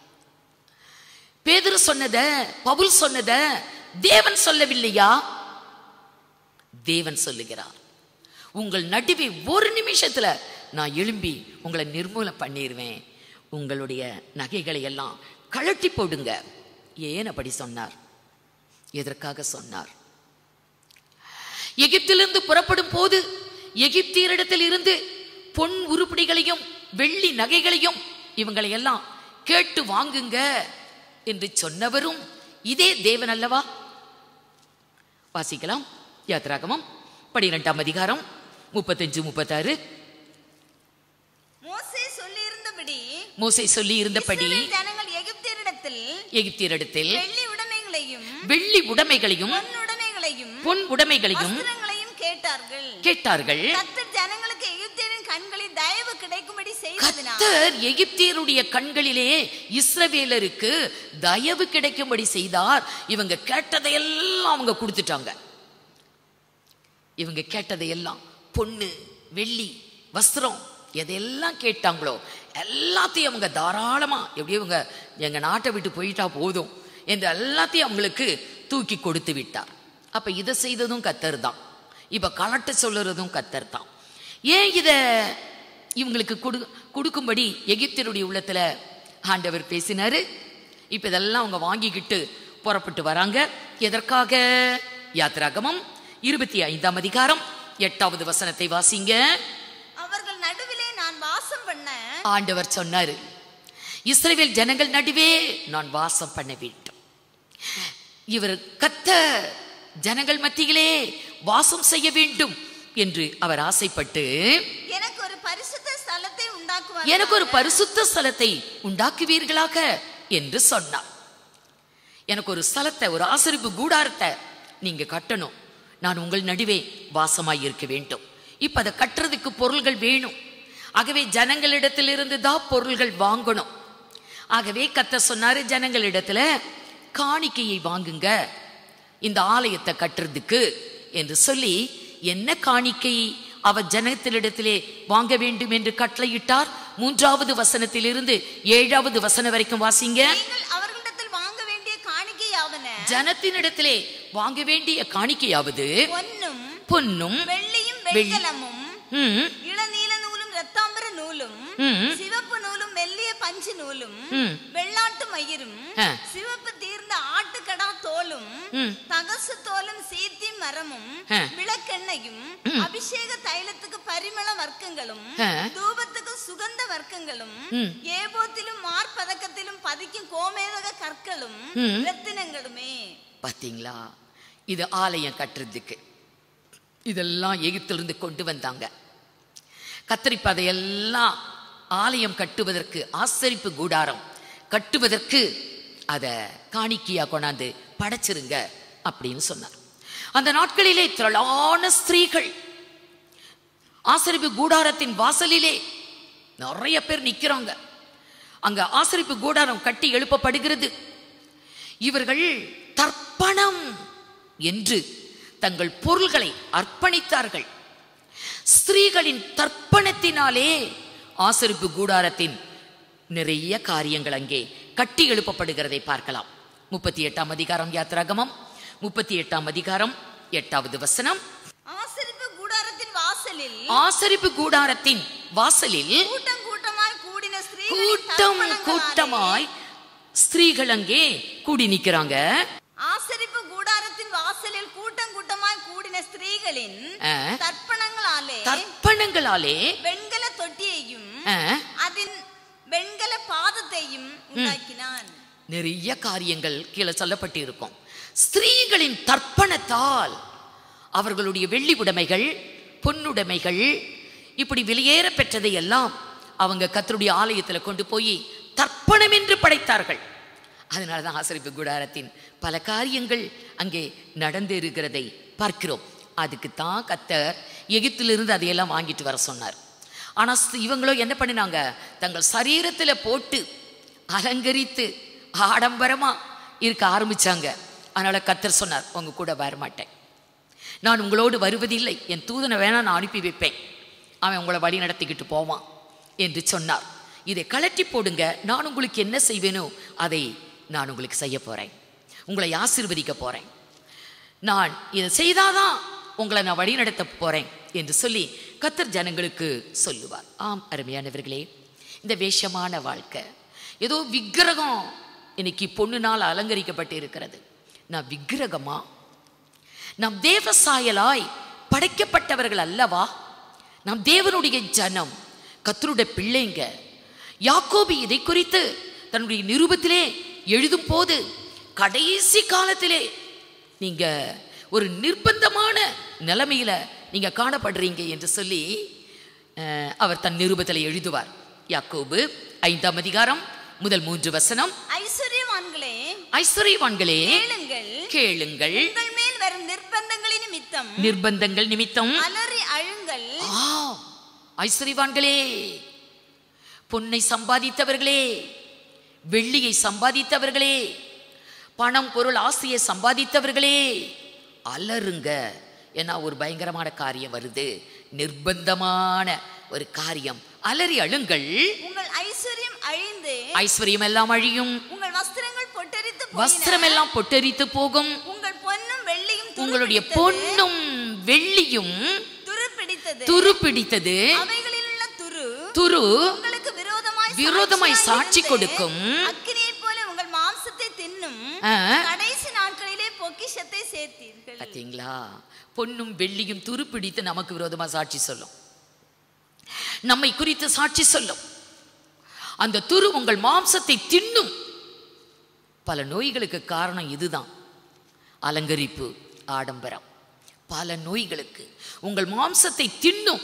பேதுரு சொன்னத பவுல் சொன்னத தேவன் சொல்லவில்லையா தேவன் சொல்லுகிறார் உங்கள் நடுவே ஒரு நிமிஷத்துல நான் எழும்பி உங்களை நிர்மூலம் பண்ணிடுவேன் உங்களுடைய நகைகளை எல்லாம் கழட்டி போடுங்க ஏன் அப்படி சொன்னார் எதற்காக சொன்னார் எகிப்திலிருந்து புறப்படும் போது எகிப்தியரிடத்தில் இருந்து பொன் உருப்படிகளையும் வெள்ளி நகைகளையும் இவங்களை எல்லாம் கேட்டு வாங்குங்க என்று சொன்னவரும் இதே தேவன் அல்லவா வாசிக்கலாம் யாத்ராகமம் பனிரெண்டாம் அதிகாரம் முப்பத்தஞ்சு முப்பத்தாறு மோசே சொல்லியிருந்தபடி மோசை சொல்லி இருந்தபடி இஸ்ரவேல் ஜனங்கள் எகிப்தியரிடத்தில் எகிப்தியரிடத்தில் வெள்ளி உடைமைகளையும் வெள்ளி உடைமைகளையும் பொன் உடைமைகளையும் பொன் உடைமைகளையும் வஸ்திரங்களையும் கேட்டார்கள் கேட்டார்கள் கர்த்தர் ஜனங்களுக்கு எகிப்தியரின் கண்களில் தயவு கிடைக்கும்படி செய்ததினால் கர்த்தர் எகிப்தியருடைய கண்களிலே இஸ்ரவேலருக்கு தயவு கிடைக்கும்படி செய்தார் இவங்க கேட்டதையெல்லாம் அவங்க கொடுத்துட்டாங்க இவங்க கேட்டதையெல்லாம் பொண்ணு வெள்ளி வஸ்திரம் எதையெல்லாம் கேட்டாங்களோ எல்லாத்தையும் அவங்க தாராளமா எப்படி இவங்க எங்க நாட்டை விட்டு போயிட்டா போதும் என்று எல்லாத்தையும் அவங்களுக்கு தூக்கி கொடுத்து விட்டார் அப்ப இதை செய்ததும் கத்தர் தான் இப்ப கலட்ட சொல்லுறதும் கத்தர் தான் ஏன் இத இவங்களுக்கு கொடு கொடுக்கும்படி எகிப்தியருடைய உள்ளத்துல ஆண்டவர் பேசினாரு இப்ப இதெல்லாம் அவங்க வாங்கிக்கிட்டு புறப்பட்டு வராங்க எதற்காக யாத்ராகமம் இருபத்தி ஐந்தாம் அதிகாரம் எட்டாவது வசனத்தை வாசிங்க அவர்கள் நடுவிலே நான் வாசம் பண்ண ஆண்டவர் சொன்னாரு இஸ்ரவேல் ஜனங்கள் நடுவே நான் வாசம் பண்ண வேண்டும் இவர் கத்த ஜனங்கள் மத்தியிலே வாசம் செய்ய வேண்டும் என்று அவர் ஆசைப்பட்டு எனக்கு ஒரு பரிசுத்த ஸ்தலத்தை உண்டாக்குவார் எனக்கு ஒரு பரிசுத்த ஸ்தலத்தை உண்டாக்குவீர்களாக என்று சொன்னார் எனக்கு ஒரு ஸ்தலத்தை ஒரு ஆசரிப்பு கூடாரத்தை நீங்க கட்டணும் நான் உங்கள் நடுவே வாசமாய் இருக்க வேண்டும் இப்ப அதை கட்டுறதுக்கு பொருள்கள் வேணும் ஆகவே ஜனங்களிடத்திலிருந்து தான் பொருள்கள் வாங்கணும் ஆகவே கத்த சொன்னாரு ஜனங்களிடத்துல காணிக்கையை வாங்குங்க இந்த ஆலயத்தை கட்டுறதுக்கு என்று சொல்லி என்ன காணிக்கை அவர் ஜனத்திலிடத்திலே வாங்க வேண்டும் என்று கட்டளையிட்டார் மூன்றாவது வசனத்திலிருந்து ஏழாவது வசனம் வரைக்கும் வாசிங்க நீங்கள் அவர்களிடத்தில் வாங்க வேண்டிய காணிக்கையாவன ஜனத்தினிடத்திலே வாங்க வேண்டிய காணிக்கையாவது பொன்னும் பொன்னும் வெள்ளியும் வெள்ளி- வெண்கலமும் ம், இளநீல நூலும் இரத்தாம்பர நூலும் ம். சிவப்பு நூலும் மெல்லிய பஞ்சு நூலும் ம். வெள்ளாட்டு மயிரும் ஆ. சிவப்பு தீர்ந்த ஆட்டுக்கடா தோலும் ம். தகசு தோலும் சீத்தி மரமும் ஆ. விளக்கெண்ணையும் அபிஷேக தைலத்துக்கு பரிமள வர்க்கங்களும் ஆ. தூபத்துக்கு சுகந்த வர்க்கங்களும் ம். ஏபோத்திலும் மார்பதக்கத்திலும் பதிக்கும் கோமேதக கற்களும் ம். ரத்தினங்களுமே பாத்தீங்களா இது ஆலயம் கட்டுறதுக்கு இதெல்லாம் எகிப்திலிருந்து கொண்டு வந்தாங்க கத்தரிப்பு அதையெல்லாம் ஆலயம் கட்டுவதற்கு ஆசரிப்பு கூடாரம் கட்டுவதற்கு அதை காணிக்கையா கொண்டாந்து படைச்சிருங்க அப்படின்னு சொன்னார் அந்த நாட்களிலே திரளான ஸ்திரீகள் ஆசரிப்பு கூடாரத்தின் வாசலிலே நிறைய பேர் நிக்கிறாங்க அங்க ஆசரிப்பு கூடாரம் கட்டி எழுப்பப்படுகிறது இவர்கள் தர்ப்பணம் என்று தங்கள் பொருள்களை அர்ப்பணித்தார்கள் ஸ்திரீகளின் தர்ப்பணத்தினாலே ஆசரிப்பு கூடாரத்தின் நிறைய காரியங்கள் அங்கே கட்டி எழுப்பப்படுகிறதை பார்க்கலாம் முப்பத்தி எட்டாம் அதிகாரம் யாத்ராகமம் முப்பத்தி எட்டாம் அதிகாரம் எட்டாவது வசனம் ஆசரிப்பு கூடாரத்தின் வாசலில் ஆசரிப்பு கூடாரத்தின் வாசலில் கூட்டம் கூட்டமாய் கூடின ஸ்திரீகளின் கூட்டம் தர்ப்பணங்களாலே கூட்டமாய் ஸ்திரீகள் அங்கே கூடி நிக்கிறாங்க ஆசரிப்பு கூடாரத்தின் வாசலில் கூட்டம் கூட்டமாய் கூடின ஸ்திரீகளின் ஆ. தர்ப்பணங்களாலே தர்ப்பணங்களாலே வெண்கல தொட்டியையும் ஆ, அதன் வெண்கல பாதத்தையும் உண்டாக்கினான் நிறைய காரியங்கள் கீழே சொல்லப்பட்டு இருக்கும் ஸ்திரீகளின் தர்ப்பணத்தால் அவர்களுடைய வெள்ளி உடைமைகள் பொன்னுடைமைகள் இப்படி வெளியேற பெற்றதை எல்லாம் அவங்க கத்தருடைய ஆலயத்தில் கொண்டு போய் தர்ப்பணம் என்று படைத்தார்கள் அதனால தான் ஆசரிப்பு கூடாரத்தின் பல காரியங்கள் அங்கே நடந்திருக்கிறதை பார்க்கிறோம் அதுக்கு தான் கத்தர் எகிப்திலிருந்து அதையெல்லாம் வாங்கிட்டு வர சொன்னார் ஆனால் இவங்களோ என்ன பண்ணினாங்க தங்கள் சரீரத்தில் போட்டு அலங்கரித்து ஆடம்பரமா இருக்க ஆரம்பிச்சாங்க அதனால கத்தர் சொன்னார் உங்க கூட வரமாட்டேன் நான் உங்களோடு வருவதில்லை என் தூதனை வேணா நான் அனுப்பி வைப்பேன் அவன் உங்களை வழி நடத்திக்கிட்டு போவான் என்று சொன்னார் இதை கலட்டி போடுங்க நான் உங்களுக்கு என்ன செய்வேனோ அதை நான் உங்களுக்கு செய்ய போறேன் உங்களை ஆசீர்வதிக்க போறேன் நான் இதை செய்தாதான் உங்களை நான் வழி நடத்த போறேன் என்று சொல்லி கத்தர் ஜனங்களுக்கு சொல்லுவார் ஆம் அருமையானவர்களே இந்த வேஷமான வாழ்க்கை ஏதோ விக்கிரகம் இன்னைக்கு பொண்ணுனால் அலங்கரிக்கப்பட்டு இருக்கிறது நான் விக்கிரகமா நாம் தேவ சாயலாய் படைக்கப்பட்டவர்கள் அல்லவா நாம் தேவனுடைய ஜனம் கத்தருடைய பிள்ளைங்க யாக்கோபு இதை குறித்து தன்னுடைய நிருபத்திலே எழுதும் போது கடைசி காலத்திலே நீங்க ஒரு நிர்பந்தமான நிலைமையில நீங்க காணப்படுறீங்க என்று சொல்லி அஹ், அவர் தன் நிருபத்தில் எழுதுவார் யாக்கோபு ஐந்தாம் அதிகாரம் முதல் மூன்று வசனம் ஐஸ்வர்யவான்களே ஐஸ்வர்யவான்களே கேளுங்கள் கேளுங்கள் உங்கள் மேல் வரும் நிர்பந்தங்களின் நிமித்தம் நிர்பந்தங்கள் நிமித்தம் அலறி அழுங்கள் ஆ ஐஸ்வர்யவான்களே பொன்னை சம்பாதித்தவர்களே வெள்ளியை சம்பாதித்தவர்களே பணம் பொருள் ஆசையை சம்பாதித்தவர்களே அலறுங்க ஏன்னா ஒரு பயங்கரமான காரியம் வருது நிர்பந்தமான ஒரு காரியம் அலறி அழுங்கள் உங்கள் ஐஸ்வர்யம் அழிந்து ஐஸ்வர்யம் எல்லாம் அழியும் உங்கள் வஸ்திரங்கள் பொட்டரித்து போயின. வஸ்திரம் எல்லாம் பொட்டரித்து போகும் உங்கள் பொன்னும் வெள்ளியும் உங்களுடைய துருப்பிடித்தது. பொன்னும் வெள்ளியும் துருப்பிடித்தது துரு பிடித்தது அவைகளில் உள்ள துரு துரு உங்களுக்கு விரோதமாய் விரோதமாய் சாட்சியாய் சாட்சி இருந்து, கொடுக்கும். அக்கினியைப் போல உங்கள் மாம்சத்தை தின்னும் ஆ. கடைசி நாட்களிலே பொக்கிஷத்தை சேர்த்தீர்கள் பார்த்தீங்களா பொன்னும் வெள்ளியும் துருப்பிடித்து நமக்கு விரோதமா சாட்சி சொல்லும் நம்மை குறித்து சாட்சி சொல்லும் அந்த துரு உங்கள் மாம்சத்தை தின்னும் பல நோய்களுக்கு காரணம் இதுதான் அலங்கரிப்பு ஆடம்பரம் பல நோய்களுக்கு உங்கள் மாம்சத்தை தின்னும்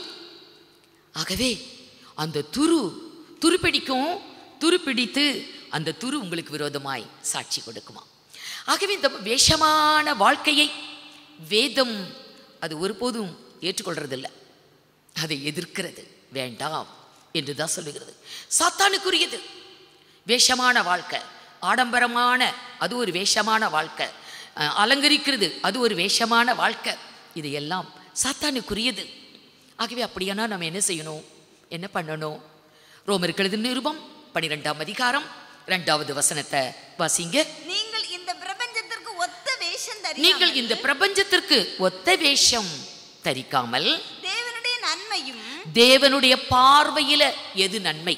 ஆகவே அந்த துரு துருப்பிடிக்கும் துருப்பிடித்து அந்த துரு உங்களுக்கு விரோதமாய் சாட்சி கொடுக்குமா ஆகவே இந்த வேஷமான வாழ்க்கையை வேதம் அது ஒருபோதும் ஏற்றுக்கொள்றதில்லை அதை எதிர்க்கிறது வேண்டாம் என்று தான் சொல்லுகிறது சாத்தானுக்குரியது வேஷமான வாழ்க்கை ஆடம்பரமான அது ஒரு வேஷமான வாழ்க்கை அஹ், அலங்கரிக்கிறது அது ஒரு வேஷமான வாழ்க்கை இது எல்லாம் சாத்தானுக்குரியது ஆகவே அப்படியானா நம்ம என்ன செய்யணும் என்ன பண்ணணும் ரோமருக்கு எழுதின நிருபம் பன்னிரெண்டாம் அதிகாரம் ரெண்டாவது வசனத்தை வாசிங்க நீங்கள் இந்த பிரபஞ்சத்திற்கு ஒத்த வேஷம் நீங்கள் தெரியாமல் இந்த பிரபஞ்சத்திற்கு ஒத்த வேஷம் தரிக்காமல் தேவனுடைய நன்மையும் தேவனுடைய பார்வையில எது நன்மை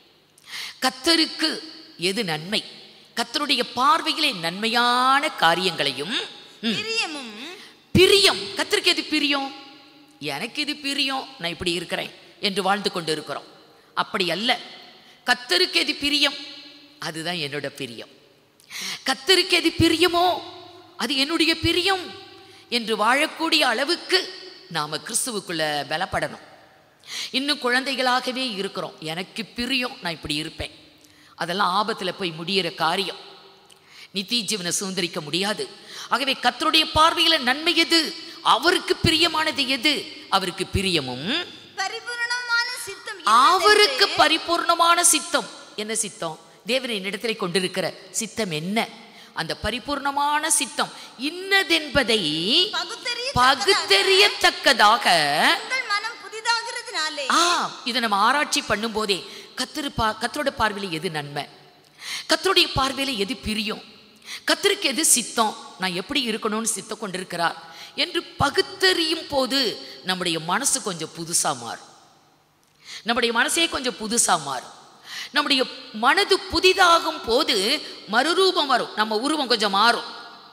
கத்தருக்கு எது நன்மை கத்தருடைய பார்வையிலே நன்மையான காரியங்களையும் ம், பிரியமும் பிரியம் கத்தருக்கு எது பிரியம் எனக்கு இது பிரியம் நான் இப்படி இருக்கிறேன் என்று வாழ்ந்து கொண்டு இருக்கிறோம் அப்படி அல்ல கத்தருக்கு எது பிரியம் அதுதான் என்னோட பிரியம் கத்தருக்கு எது பிரியமோ அது என்னுடைய பிரியம் என்று வாழக்கூடிய அளவுக்கு நாம கிறிஸ்துவுக்குள்ள பலப்படணும் இன்னும் குழந்தைகளாகவே இருக்கிறோம் எனக்கு பிரியம் நான் இப்படி இருப்பேன் அதெல்லாம் ஆபத்தில் போய் முடியிற காரியம் நித்திய ஜீவனை சுதந்திரிக்க முடியாது ஆகவே கத்தருடைய பார்வையில நன்மை எது அவருக்கு பிரியமானது எது அவருக்கு பிரியமும் பரிபூரணமான சித்தம் அவருக்கு இன்னதென்று பரிபூர்ணமான சித்தம் என்ன சித்தம் தேவனை என்னிடத்திலே கொண்டிருக்கிற சித்தம் என்ன அந்த பரிபூர்ணமான சித்தம் இன்னதென்பதை பகுத்தறிய பகுத்தறியத்தக்கதாக உங்கள் மனம் புதிதாகிறதுனாலே ஆ இதை நம்ம ஆராய்ச்சி பண்ணும்போதே கத்திரு பா கத்தரோட பார்வையில எது நன்மை கத்தருடைய பார்வையில எது பிரியம் கத்தருக்கு எது சித்தம் நான் எப்படி இருக்கணும்னு சித்தம் கொண்டிருக்கிறார் என்று பகுத்தறியும் போது நம்முடைய மனசு கொஞ்சம் புதுசா மாறும் நம்முடைய மனசே கொஞ்சம் புதுசா மாறும் நம்முடைய மனது புதிதாகும் போது மறுரூபம் வரும் நம்ம உருவம் கொஞ்சம் மாறும்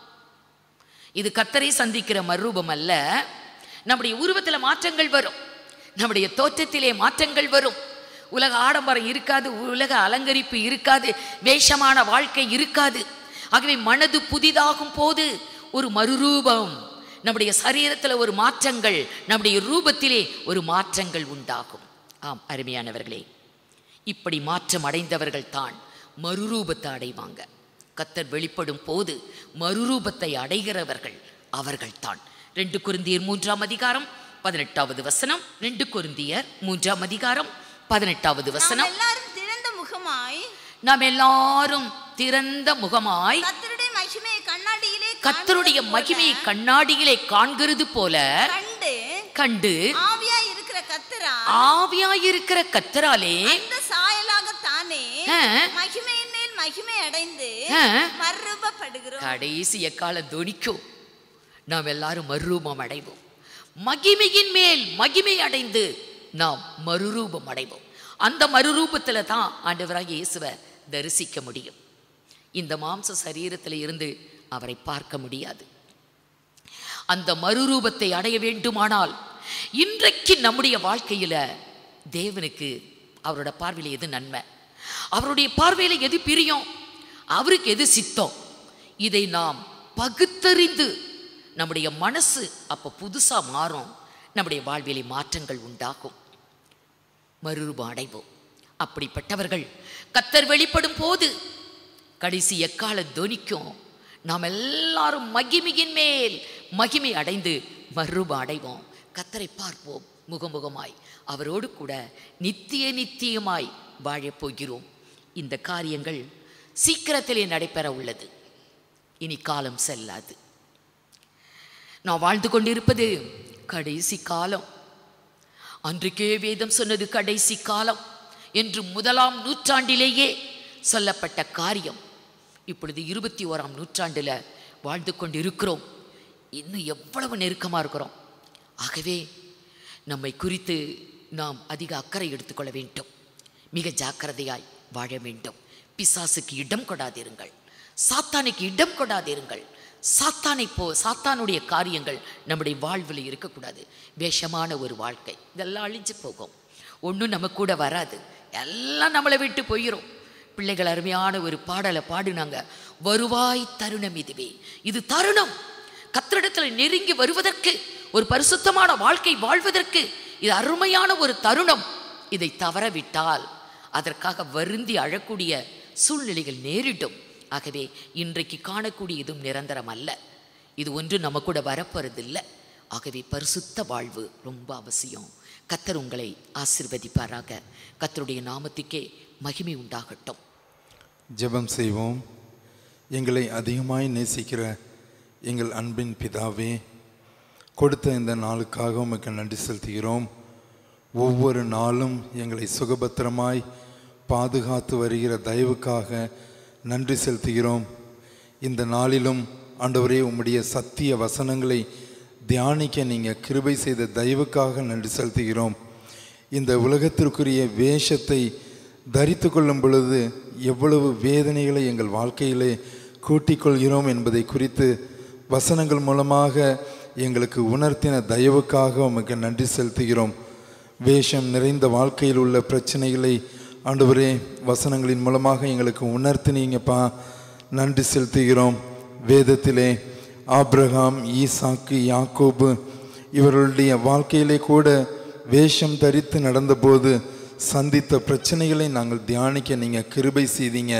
இது கத்தரை சந்திக்கிற மறுரூபம் அல்ல நம்முடைய உருவத்தில் மாற்றங்கள் வரும் நம்முடைய தோற்றத்திலே மாற்றங்கள் வரும் உலக ஆடம்பரம் இருக்காது உலக அலங்கரிப்பு இருக்காது வேஷமான வாழ்க்கை இருக்காது ஆகவே மனது புதிதாகும் போது ஒரு மறுரூபம் நம்முடைய சரீரத்தில் ஒரு மாற்றங்கள் நம்முடைய ரூபத்திலே ஒரு மாற்றங்கள் உண்டாகும் ஆம் அருமையானவர்களே இப்படி மாற்றம் அடைந்தவர்கள் தான் மறுரூபத்தை அடைவாங்க கத்தர் வெளிப்படும் போது மறுரூபத்தை அடைகிறவர்கள் அவர்கள்தான் ரெண்டு குருந்தியர் மூன்றாம் அதிகாரம் பதினெட்டாவது வசனம் ரெண்டு குருந்தியர் மூன்றாம் அதிகாரம் பதினெட்டாவது நாம் வசனம் எல்லாரும் திறந்த முகமாய் நாம் எல்லாரும் திறந்த முகமாய் கத்தருடைய மகிமையை கண்ணாடியிலே கத்தருடைய காண்கிறது போல மகிமையை கண்ணாடியிலே காண்கிறது போல கண்டு கண்டு ஆவியா இருக்கிற கத்தரா ஆவியாயிருக்கிற கத்தராலே அந்த சாயலாகத்தானே ஆ. மகிமையின் மேல் மகிமை அடைந்து ஆ. மறுரூபப்படுகிறோம் கடைசி எக்கால துணிக்கும் நாம் எல்லாரும் மறுரூபம் அடைவோம் மகிமையின் மேல் மகிமை அடைந்து நாம் மறுரூபம் அடைவோம் அந்த மறுரூபத்துல தான் ஆண்டவராக இயேசுவை தரிசிக்க முடியும் இந்த மாம்ச சரீரத்தில் இருந்து அவரை பார்க்க முடியாது அந்த மறுரூபத்தை அடைய வேண்டுமானால் இன்றைக்கு நம்முடைய வாழ்க்கையில தேவனுக்கு அவரோட பார்வையில் எது நன்மை அவருடைய பார்வையில் எது பிரியம் அவருக்கு எது சித்தம் இதை நாம் பகுத்தறிந்து நம்முடைய மனசு அப்போ புதுசா மாறும் நம்முடைய வாழ்விலே மாற்றங்கள் உண்டாகும் மறுரூபம் அடைவோம் அப்படிப்பட்டவர்கள் கத்தர் வெளிப்படும் போது கடைசி எக்கால தொனிக்கும் நாம் எல்லாரும் மகிமையின் மேல் மகிமை அடைந்து மறுரூபம் அடைவோம் கத்தரை பார்ப்போம் முகமுகமாய் அவரோடு கூட நித்திய நித்தியமாய் வாழப் போகிறோம் இந்த காரியங்கள் சீக்கிரத்திலே நடைபெற உள்ளது இனி காலம் செல்லாது நான் வாழ்ந்து கொண்டிருப்பது கடைசி காலம் அன்றைக்கே வேதம் சொன்னது கடைசி காலம் என்று முதலாம் நூற்றாண்டிலேயே சொல்லப்பட்ட காரியம் இப்பொழுது இருபத்தி ஓராம் நூற்றாண்டில் வாழ்ந்து கொண்டிருக்கிறோம் இன்னும் எவ்வளவு நெருக்கமாக இருக்கிறோம் ஆகவே நம்மை குறித்து நாம் அதிக அக்கறை எடுத்துக்கொள்ள வேண்டும் மிக ஜாக்கிரதையாய் வாழ வேண்டும் பிசாசுக்கு இடம் கொடாதிருங்கள் சாத்தானுக்கு இடம் கொடாதிருங்கள் சாத்தானை போ சாத்தானுடைய காரியங்கள் நம்முடைய வாழ்வில் இருக்கக்கூடாது வேஷமான ஒரு வாழ்க்கை இதெல்லாம் அழிஞ்சு போகும் ஒன்றும் நம்ம கூட வராது எல்லாம் நம்மளை விட்டு போயிடும் பிள்ளைகள் அருமையான ஒரு பாடலை பாடினாங்க வருவாய் தருணம் இதுவே இது தருணம் கத்திரிடத்தில் நெருங்கி வருவதற்கு ஒரு பரிசுத்தமான வாழ்க்கை வாழ்வதற்கு இது அருமையான ஒரு தருணம் இதை தவறவிட்டால் அதற்காக வருந்தி அழக்கூடிய சூழ்நிலைகள் நேரிடும் ஆகவே இன்றைக்கு காணக்கூடிய இதுவும் நிரந்தரம் அல்ல இது ஒன்று நம்ம கூட வரப்போறதில்லை ஆகவே பரிசுத்த வாழ்வு ரொம்ப அவசியம் கத்தர் உங்களை ஆசிர்வதிப்பாராக கத்தருடைய நாமத்துக்கே மகிமை உண்டாகட்டும் ஜெபம் செய்வோம் எங்களை அதிகமாய் நேசிக்கிற எங்கள் அன்பின் பிதாவே கொடுத்த இந்த நாளுக்காக உமக்கு நன்றி செலுத்துகிறோம் ஒவ்வொரு நாளும் எங்களை சுகபத்திரமாய் பாதுகாத்து வருகிற தயவுக்காக நன்றி செலுத்துகிறோம் இந்த நாளிலும் ஆண்டவரே உம்முடைய சத்திய வசனங்களை தியானிக்க நீங்கள் கிருபை செய்த தயவுக்காக நன்றி செலுத்துகிறோம் இந்த உலகத்திற்குரிய வேஷத்தை தரித்து கொள்ளும் பொழுது எவ்வளவு வேதனைகளை எங்கள் வாழ்க்கையிலே கூட்டிக் கொள்கிறோம் என்பதை குறித்து வசனங்கள் மூலமாக எங்களுக்கு உணர்த்தின தயவுக்காக உமக்கு நன்றி செலுத்துகிறோம் வேஷம் நிறைந்த வாழ்க்கையில் உள்ள பிரச்சனைகளை ஆண்டவரே வசனங்களின் மூலமாக எங்களுக்கு உணர்த்தினீங்கப்பா நன்றி செலுத்துகிறோம் வேதத்திலே ஆபிரகாம் ஈசாக்கு யாக்கோபு இவர்களுடைய வாழ்க்கையிலே கூட வேஷம் தரித்து நடந்தபோது சந்தித்த பிரச்சனைகளை நாங்கள் தியானிக்க நீங்கள் கிருபை செய்தீங்க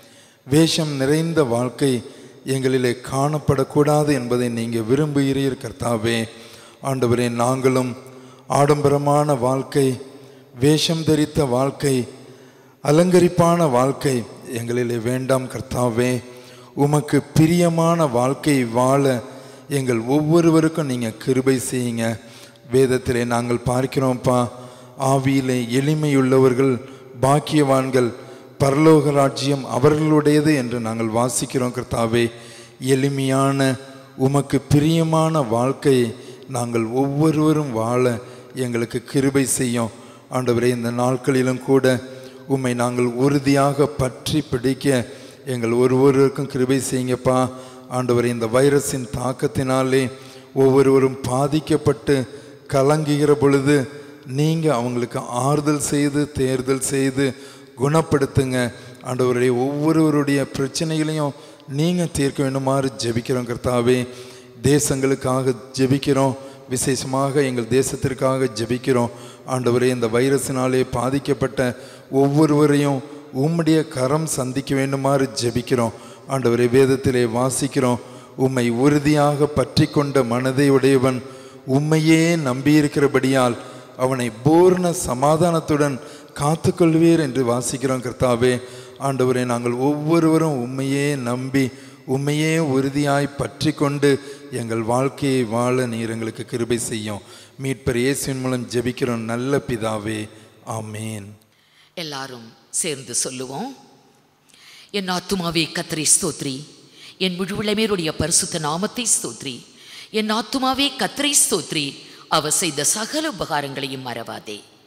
வேஷம் நிறைந்த வாழ்க்கை எங்களிலே காணப்படக்கூடாது என்பதை நீங்கள் விரும்புகிறீர் கர்த்தாவே ஆண்டவரே நாங்களும் ஆடம்பரமான வாழ்க்கை வேஷம் தரித்த வாழ்க்கை அலங்கரிப்பான வாழ்க்கை எங்களிலே வேண்டாம் கர்த்தாவே உமக்கு பிரியமான வாழ்க்கை வாழ எங்கள் ஒவ்வொருவருக்கும் நீங்கள் கிருபை செய்யுங்க வேதத்திலே நாங்கள் பார்க்கிறோம்ப்பா ஆவியிலே எளிமையுள்ளவர்கள் பாக்கியவான்கள் பரலோக ராஜ்யம் அவர்களுடையது என்று நாங்கள் வாசிக்கிறோம் கர்த்தாவே எளிமையான உமக்கு பிரியமான வாழ்க்கையை நாங்கள் ஒவ்வொருவரும் வாழ எங்களுக்கு கிருபை செய்யும் ஆண்டவரே இந்த நாட்களிலும் கூட உம்மை நாங்கள் உறுதியாக பற்றி பிடிக்க எங்கள் ஒருவருக்கும் கிருபை செய்யுங்கப்பா ஆண்டவரே இந்த வைரஸின் தாக்கத்தினாலே ஒவ்வொருவரும் பாதிக்கப்பட்டு கலங்குகிற பொழுது நீங்கள் அவங்களுக்கு ஆறுதல் செய்து தேர்தல் செய்து குணப்படுத்துங்க ஆண்டவருடைய ஒவ்வொருவருடைய பிரச்சனைகளையும் நீங்கள் தீர்க்க வேண்டுமாறு ஜெபிக்கிறோம் கர்த்தாவே தேசங்களுக்காக ஜெபிக்கிறோம் விசேஷமாக எங்கள் தேசத்திற்காக ஜெபிக்கிறோம் ஆண்டவரே இந்த வைரஸினாலே பாதிக்கப்பட்ட ஒவ்வொருவரையும் உம்முடைய கரம் சந்திக்க வேண்டுமாறு ஜெபிக்கிறோம் ஆண்டவரே வேதத்திலே வாசிக்கிறோம் உம்மை உறுதியாக பற்றி கொண்ட மனதை உடையவன் உம்மையே நம்பியிருக்கிறபடியால் அவனை பூர்ண சமாதானத்துடன் காத்துக்கொள்வீர் என்று வாசிக்கிறோம் கர்த்தாவே ஆண்டவரே நாங்கள் ஒவ்வொருவரும் உம்மையே நம்பி உம்மையே உறுதியாய் பற்றி கொண்டு எங்கள் வாழ்க்கையை வாழ நீர் எங்களுக்கு கிருபை செய்யும் மீட்பர் இயேசுவின் மூலம் ஜெபிக்கிறோம் நல்ல பிதாவே ஆமேன் எல்லாரும் சேர்ந்து சொல்லுவோம் என் ஆத்துமாவே கத்தரை ஸ்தோத்ரி என் முழுவிளமேருடைய பரிசுத்த நாமத்தை ஸ்தோத்ரி என் ஆத்துமாவே கத்தரை ஸ்தோத்ரி அவர் செய்த சகல உபகாரங்களையும் மறவாதே